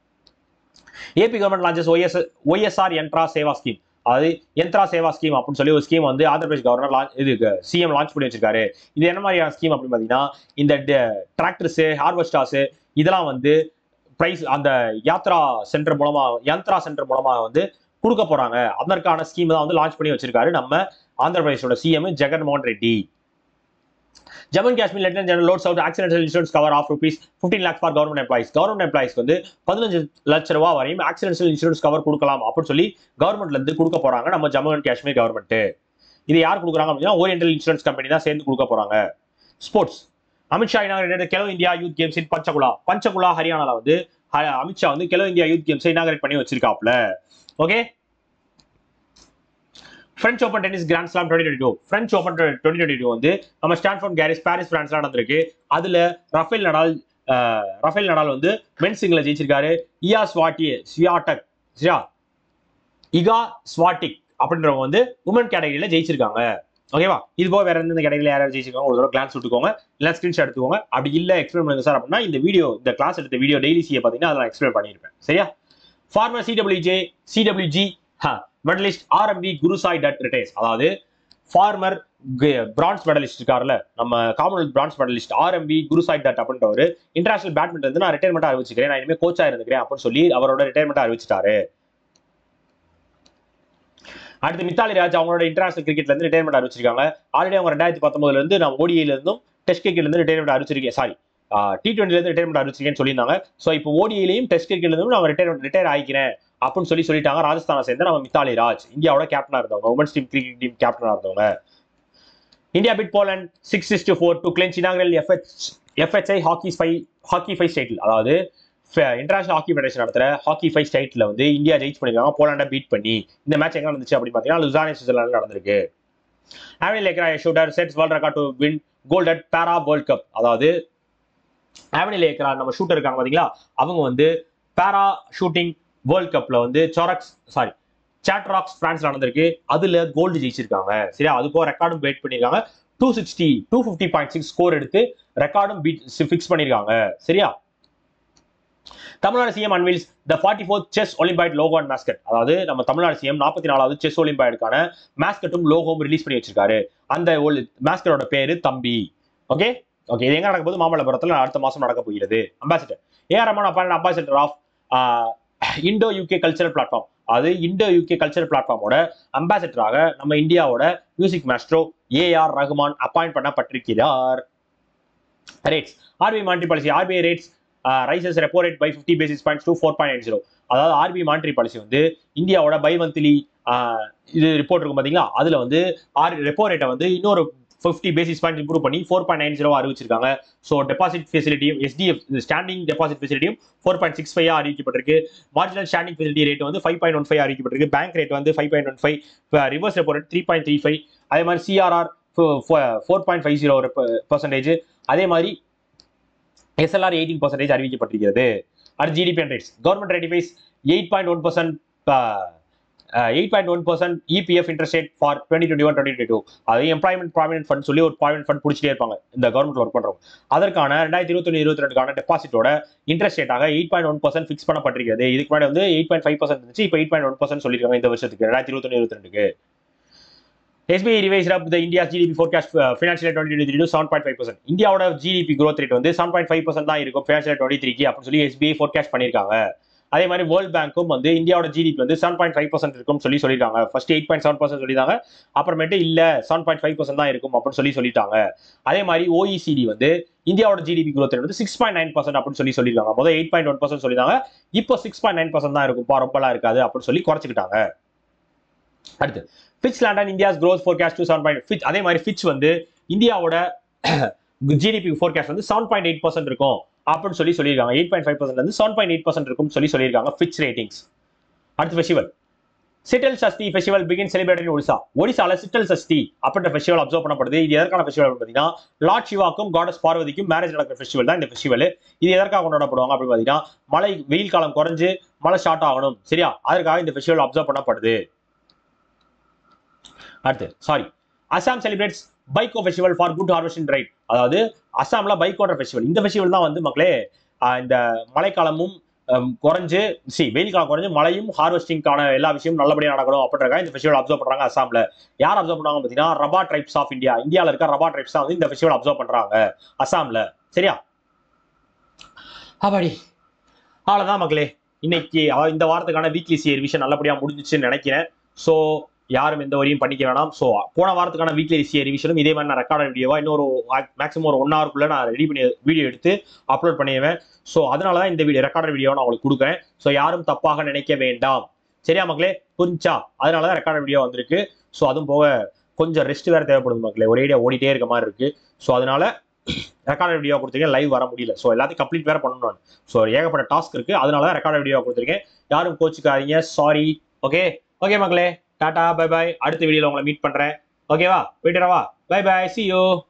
AP government launches YS YSR Yantra Seva scheme அதாவது யந்த்ரா சேவா ஸ்கீம் அப்படின்னு சொல்லி ஒரு ஸ்கீம் வந்து ஆந்திர பிரதேஷ் கவர்னர் லான்ச் இது சிஎம் லான்ச் பண்ணி வச்சிருக்காரு இது என்ன மாதிரியான ஸ்கீம் அப்படின்னு பார்த்தீங்கன்னா இந்த டிராக்டர்ஸ் ஹார்வெஸ்டார்ஸ் இதெல்லாம் வந்து பிரைஸ் அந்த யாத்ரா சென்டர் மூலமா யந்த்ரா சென்டர் மூலமா வந்து கொடுக்க போறாங்க அதற்கான ஸ்கீம் தான் வந்து லான்ச் பண்ணி வச்சிருக்காரு நம்ம ஆந்திர பிரதேஷோட CM Jaganmohan Reddy Jammu and Kashmir lieutenant general rolls out accidental insurance cover of rupees fifteen lakhs for government employees government எம்ப்ளாயிஸ்க்கு வந்து பதினஞ்சு லட்ச ரூபா வரையும் ஆக்சிடென்டல் இன்சூரன்ஸ் கவர் கொடுக்கலாம் அப்படின்னு சொல்லி கவர்மெண்ட்ல இருந்து கொடுக்க போறாங்க நம்ம ஜம்மு அண்ட் காஷ்மீர் கவர்மெண்ட் இது யார் கொடுக்குறாங்க அப்படின்னா ஓரியன்டல் இன்சூரன்ஸ் கம்பெனி தான் சேர்ந்து கொடுக்க போறாங்க sports Amit Shah inaugurate Khelo India youth games in Panchkula Panchkula ஹரியானால வந்து ஹ- அமித்ஷா வந்து Khelo India youth games inaugurate பண்ணி வச்சிருக்காப்ல okay French open tennis grand slam twenty twenty two French open twenty twenty two வந்து நம்ம ஸ்டான்ஃபோர்ட் கேரிஸ் பாரிஸ் பிரான்ஸ்ல நடந்திருக்கு அதுல ரஃபேல் நடால் அஹ், ரஃபேல் நடால் வந்து மென் சிங்கிள் ஜெயிச்சிருக்காரு இயா ஸ்வாட்டி ஸ்வியாட்டக் சரியா இகா ஸ்வாட்டிக் அப்படின்றவங்க வந்து உமன் கேட்டகரியில ஜெயிச்சிருக்காங்க ஓகேவா இது போக வேற எந்த கேட்டகரியில யாராவது ஜெயிச்சிருக்காங்க ஒரு தடவை கிளான்ஸ் விட்டுக்கோங்க இல்லை ஸ்கிரீன்ஷாட் எடுத்துக்கோங்க அப்படி இல்லை எக்ஸ்பிளைன் பண்ணுங்க சார் அப்படின்னா இந்த வீடியோ இந்த கிளாஸ் எடுத்த வீடியோ டெய்லி சியை பார்த்தீங்கன்னா அதில் எக்ஸ்பிளைன் பண்ணியிருப்பேன் சரியா former CWJ CWG medallist RMP Gurusai Dutt retires அதாவது ஃபார்மர் பிரான்ஸ் மெடலிஸ்ட் இருக்கார்ல நம்ம Commonwealth bronze medallist RMP Gurusai Dutt அப்படின்றவர் இன்டர்நேஷனல் பேட்மிண்டன் வந்து நான் ரிட்டையர்மெண்ட் அறிவிச்சுக்கிறேன் நான் இனிமேல் கோச்சா இருந்துக்கிறேன் அப்படின்னு சொல்லி அவரோட ரிட்டையர்மெண்ட் அறிவிச்சிட்டாரு அடுத்து மித்தாலி ராஜ் அவங்களோட இன்டர்நேஷனல் கிரிக்கெட்ல இருந்து ரிட்டையர்மெண்ட் அறிவிச்சிருக்காங்க ஆல்ரெடி அவங்க ரெண்டாயிரத்தி பத்தொன்பதுல இருந்து நான் ஓடிஐல இருந்தும் டெஸ்ட் கிரிக்கெட்ல இருந்து ரிட்டையர்மெண்ட் அறிவிச்சிருக்கேன் சாரி டி டுவெண்ட்டில இருந்து ரிட்டையர்மெண்ட் அறிவிச்சிருக்கேன்னு சொல்லியிருந்தாங்க ஸோ இப்போ ஓடிஐலையும் டெஸ்ட் கிரிக்கெட்ல இருந்தும் நான் ரிட்டையர் ரிட்டையர் ஆகிக்கிறேன் அப்படின்னு சொல்லி சொல்லிட்டாங்க ராஜஸ்தானை சேர்ந்த நம்ம மித்தாலி ராஜ் இந்தியாவோட கேப்டனா இருந்தவங்க உமன்ஸ் டீம் கிரிக்கெட் டீம் கேப்டனா இருந்தவங்க India beat Poland six six four to clinch inaugural FH FHI hockey five hockey five ஸ்டேட்டில் அதாவது இன்டர்நேஷனல் ஹாக்கி ஃபெடரேஷன் நடத்துற ஹாக்கி ஃபைவ் ஸ்டேட்ல வந்து இந்தியா ஜெயிச்சு பண்ணிருக்காங்க போலாண்டை பீட் பண்ணி இந்த மேட்ச் எங்க நடந்துச்சு அப்படின்னு பார்த்தீங்கன்னா லுசானே சுவிட்சர்லாந்து நடந்திருக்கு Avani Lekhara shooter sets world record to win gold at para world cup அதாவது ஆவனி லேக்ரா நம்ம ஷூட்டர் இருக்காங்க பாத்தீங்களா அவங்க வந்து பேரா ஷூட்டிங் வேர்ல்ட் கப்ல வந்து சாரக்ஸ் சாரி சாட்ராக்ஸ் பிரான்ஸ் நடந்திருக்கு அதுல கோல்டு ஜெயிச்சிருக்காங்க சரியா அது போக ரெக்கார்டும் பேட் பண்ணிருக்காங்க two sixty two fifty point six score எடுத்து ரெக்கார்டும் பீட் ஃபிக்ஸ் பண்ணிருக்காங்க சரியா Tamil Nadu CM unveils the forty fourth chess olympiad logo and mascot அதாவது நம்ம தமிழ்நாடு சிஎம் நாற்பத்தி நாலாவது செஸ் ஒலிம்பியாடுக்கான மேஸ்கட்டும் லோகோவும் ரிலீஸ் பண்ணி வச்சிருக்காரு அந்த மேஸ்கட்டோட பேரு தம்பி ஓகே ஓகே இது எங்க நடக்க போகுது மாமல்லபுரத்தில் அடுத்த மாசம் நடக்க போகிறது அம்பாசிடர் ஏஆர் ரமன் அப்பான் ambassador of Indo UK cultural platform அது இண்டோ யூகே கல்ச்சரல் பிளாட்ஃபார்மோட அம்பாசிடராக நம்ம இந்தியாவோட music maestro AR Rahman appoint பண்ணப்பட்டிருக்கிறார் rates RBI monetary policy RBI rates raises repo rate by fifty basis points to four point zero அதாவது RBI monetary policy வந்து இந்தியாவோட by monthly இது ரிப்போர்ட் இருக்கும் பார்த்தீங்களா அதில் வந்து ஆர் ரெப்போ ரேட்டை வந்து இன்னொரு ஃபிஃப்டி பேசிஸ் பாயிண்ட் இம்ப்ரூவ் பண்ணி ஃபோர் பாயிண்ட் நைன் ஜீரோ அறிவிச்சிருக்காங்க ஸோ டெபாசிட் ஃபெசிலிட்டியும் எஸ்டிஎஃப் ஸ்டாண்டிங் டெபாசிட் ஃபெசிலிட்டியும் ஃபோர் பாயிண்ட் சிக்ஸ் ஃபைவ் அறிவிக்கப்பட்டிருக்கு மார்ஜினல் ஸ்டாண்டிங் ஃபெசிலிட்டி ரேட் வந்து ஃபைவ் பாயிண்ட் ஒன் ஃபைவ் அறிவிக்கப்பட்டிருக்கு பேங்க் ரேட் வந்து five point one five reverse repo rate three point three five அதே மாதிரி CRR four point five zero percentage அதே மாதிரி SLR eighteen percentage அறிவிக்கப்பட்டிருக்கிறது அடுத்து GDP and rates government ரெடிஃபைஸ் eight point one percent eight point one percent EPF interest rate for twenty twenty one twenty two அது employment provident fund சொல்லி ஒரு provident fund பிடிச்சிட்டே இருப்பாங்க இந்த government work பண்றவங்க அதற்கான ரெண்டாயிரத்தி இருபத்தொன்னு இருபத்தி ரெண்டுக்கான டெபாசிட்டோட இன்ட்ரெஸ்ட் ரேட்டாக eight point one percent fix பண்ணப்பட்டிருக்கிறது இதுக்கு முன்னாடி வந்து எயிட் பாயிண்ட் ஃபைவ் பர்சன்ட் இருந்துச்சு இப்போ எயிட் பாயிண்ட் ஒன் பர்சன்ட் சொல்லியிருக்காங்க இந்த வருஷத்துக்கு ரெண்டாயிரத்தி இருபத்தொன்னு இருபத்தி ரெண்டுக்கு SBI revise up the India GDP forecast financial twenty twenty three seven point five percent இந்தியாவோட ஜிடிபி growth ரேட் வந்து செவன் பாயிண்ட் ஃபைவ் பர்சன்ட் தான் இருக்கும் ஃபினான்ஷியல் டுவெண்ட்டி த்ரீக்கு அப்படின்னு சொல்லி எஸ்பிஐ ஃபோர்காஸ்ட் பண்ணியிருக்காங்க அதே மாதிரி வேர்ல்ட் பேங்க்கும் வந்து இந்தியாவோட ஜிடிபி வந்து செவன் பாயிண்ட் ஃபைவ் பர்சன்ட் இருக்கும்னு சொல்லி சொல்லியிருக்காங்க first eight point seven percent சொல்லியிருந்தாங்க அப்புறமேட்டு இல்ல செவன் பாயிண்ட் ஃபைவ் பர்சன்ட் தான் இருக்கும் அப்படின்னு சொல்லி சொல்லிட்டாங்க அதே மாதிரி ஓஇசிடி வந்து இந்தியாவோட ஜிடிபி growth rate வந்து சிக்ஸ் பாயிண்ட் நைன் பர்சன்ட் அப்படின்னு சொல்லி சொல்லியிருக்காங்க முதல் எயிட் பாயிண்ட் ஒன் பர்சன்ட் சொல்லியிருந்தாங்க இப்போ சிக்ஸ் பாயிண்ட் நைன் பர்சன்ட் தான் இருக்கும்ப்பா ரொம்பலாம் இருக்காது அப்படின்னு சொல்லி குறைச்சிக்கிட்டாங்க அடுத்து ஃபிட்ச் லேண்டன் India's growth forecast to seven point Fitch அதே மாதிரி ஃபிட்ச் வந்து இந்தியாவோட ஜிடிபி ஃபோர்காஸ்ட் வந்து செவன் பாயிண்ட் எயிட் பர்சன்ட் இருக்கும் அப்படின்னு சொல்லி சொல்லியிருக்காங்க எயிட் பாயிண்ட் ஃபைவ் பர்சன்ட் வந்து செவன் பாயிண்ட் எயிட் பர்சன்ட் இருக்கும் சொல்லி சொல்லியிருக்காங்க ஃபிட்ச் ரேட்டிங்ஸ் அடுத்து festival Sital Sasthi festival begin celebrate in Odisha ஒடிசால சிட்டல் சஷ்டி அப்படின்ற ஃபெஸ்டிவல் அப்சர்வ் பண்ணப்படுது இது எதற்கான ஃபெஸ்டிவல் பார்த்தீங்கன்னா லார்ட் சிவாக்கும் காடஸ் பார்வதிக்கும் மேரேஜ் நடக்கிற ஃபெஸ்டிவல் தான் இந்த ஃபெஸ்டிவல் இது எதற்காக கொண்டாடப்படுவாங்க அப்படின்னு பார்த்தீங்கன்னா மழை வெயில் காலம் குறைஞ்சு மழை ஸ்டார்ட் ஆகணும் சரியா அதற்காக இந்த ஃபெஸ்டிவல் அப்சர்வ் பண்ணப்படுது அடுத்து sorry Assam celebrates Baikho festival for good harvesting right அதாவது அசாம்ல பைக் ஓட்டுற ஃபெஸ்டிவல் இந்த ஃபெஸ்டிவல் தான் வந்து மக்களே ஆஹ் இந்த மழைக்காலமும் ஹம், குறைஞ்சு சி வெயில் காலம் குறைஞ்சு மழையும் ஹார்வெஸ்டிங்கான எல்லா விஷயமும் நல்லபடியாக நடக்கணும் அப்படின்றக்காக இந்த ஃபெஸ்டிவல் அப்சர்வ் பண்றாங்க அசாம்ல யார் அப்சர்வ் பண்றாங்க பார்த்தீங்கன்னா ரபா ட்ரைப்ஸ் ஆஃப் இந்தியா இந்தியாவில் இருக்க ரபா ட்ரைப்ஸ் தான் வந்து இந்த ஃபெஸ்டிவல் அப்சர்வ் பண்றாங்க அசாம்ல சரியா அப்பாடி அவ்வளோதான் மக்களே இன்னைக்கு அதாவது இந்த வாரத்துக்கான வீக்லி சி ரிவிஷன் நல்லபடியாக முடிஞ்சிச்சுன்னு நினைக்கிறேன் ஸோ யாரும் எந்த வரையும் பண்ணிக்க வேணாம் ஸோ போன வாரத்துக்கான வீக்லி சி ரிவிஷனும் இதே மாதிரி நான் ரெக்கார்ட் வீடியோவா இன்னொரு மேக்ஸிமம் ஒரு ஒன் ஹவருக்குள்ள நான் ரெடி பண்ணி வீடியோ எடுத்து அப்லோட் பண்ணிடுவேன் ஸோ அதனால தான் இந்த வீடியோ ரெக்கார்ட் வீடியோ நான் உங்களுக்கு கொடுக்குறேன் ஸோ யாரும் தப்பாக நினைக்க வேண்டாம் சரியா மக்களே புரிஞ்சா அதனால தான் ரெக்கார்ட் வீடியோ வந்திருக்கு ஸோ அதுவும் போக கொஞ்சம் ரெஸ்ட் வேற தேவைப்படுது மக்களே ஒரே ஐடியா ஓடிட்டே இருக்க மாதிரி இருக்கு ஸோ அதனால ரெக்கார்டட் வீடியோ கொடுத்துருக்கேன் லைவ் வர முடியல ஸோ எல்லாத்தையும் கம்ப்ளீட் வேற பண்ணணும் நான் ஸோ ஏகப்பட்ட டாஸ்க் இருக்கு அதனால தான் ரெக்கார்டட் வீடியோ கொடுத்துருக்கேன் யாரும் கோச்சுக்காதீங்க சாரி ஓகே ஓகே மக்களே டாடா பை பை அடுத்த வீடியோல உங்களை மீட் பண்றேன் ஓகேவா போயிட்டு பை பை சி யூ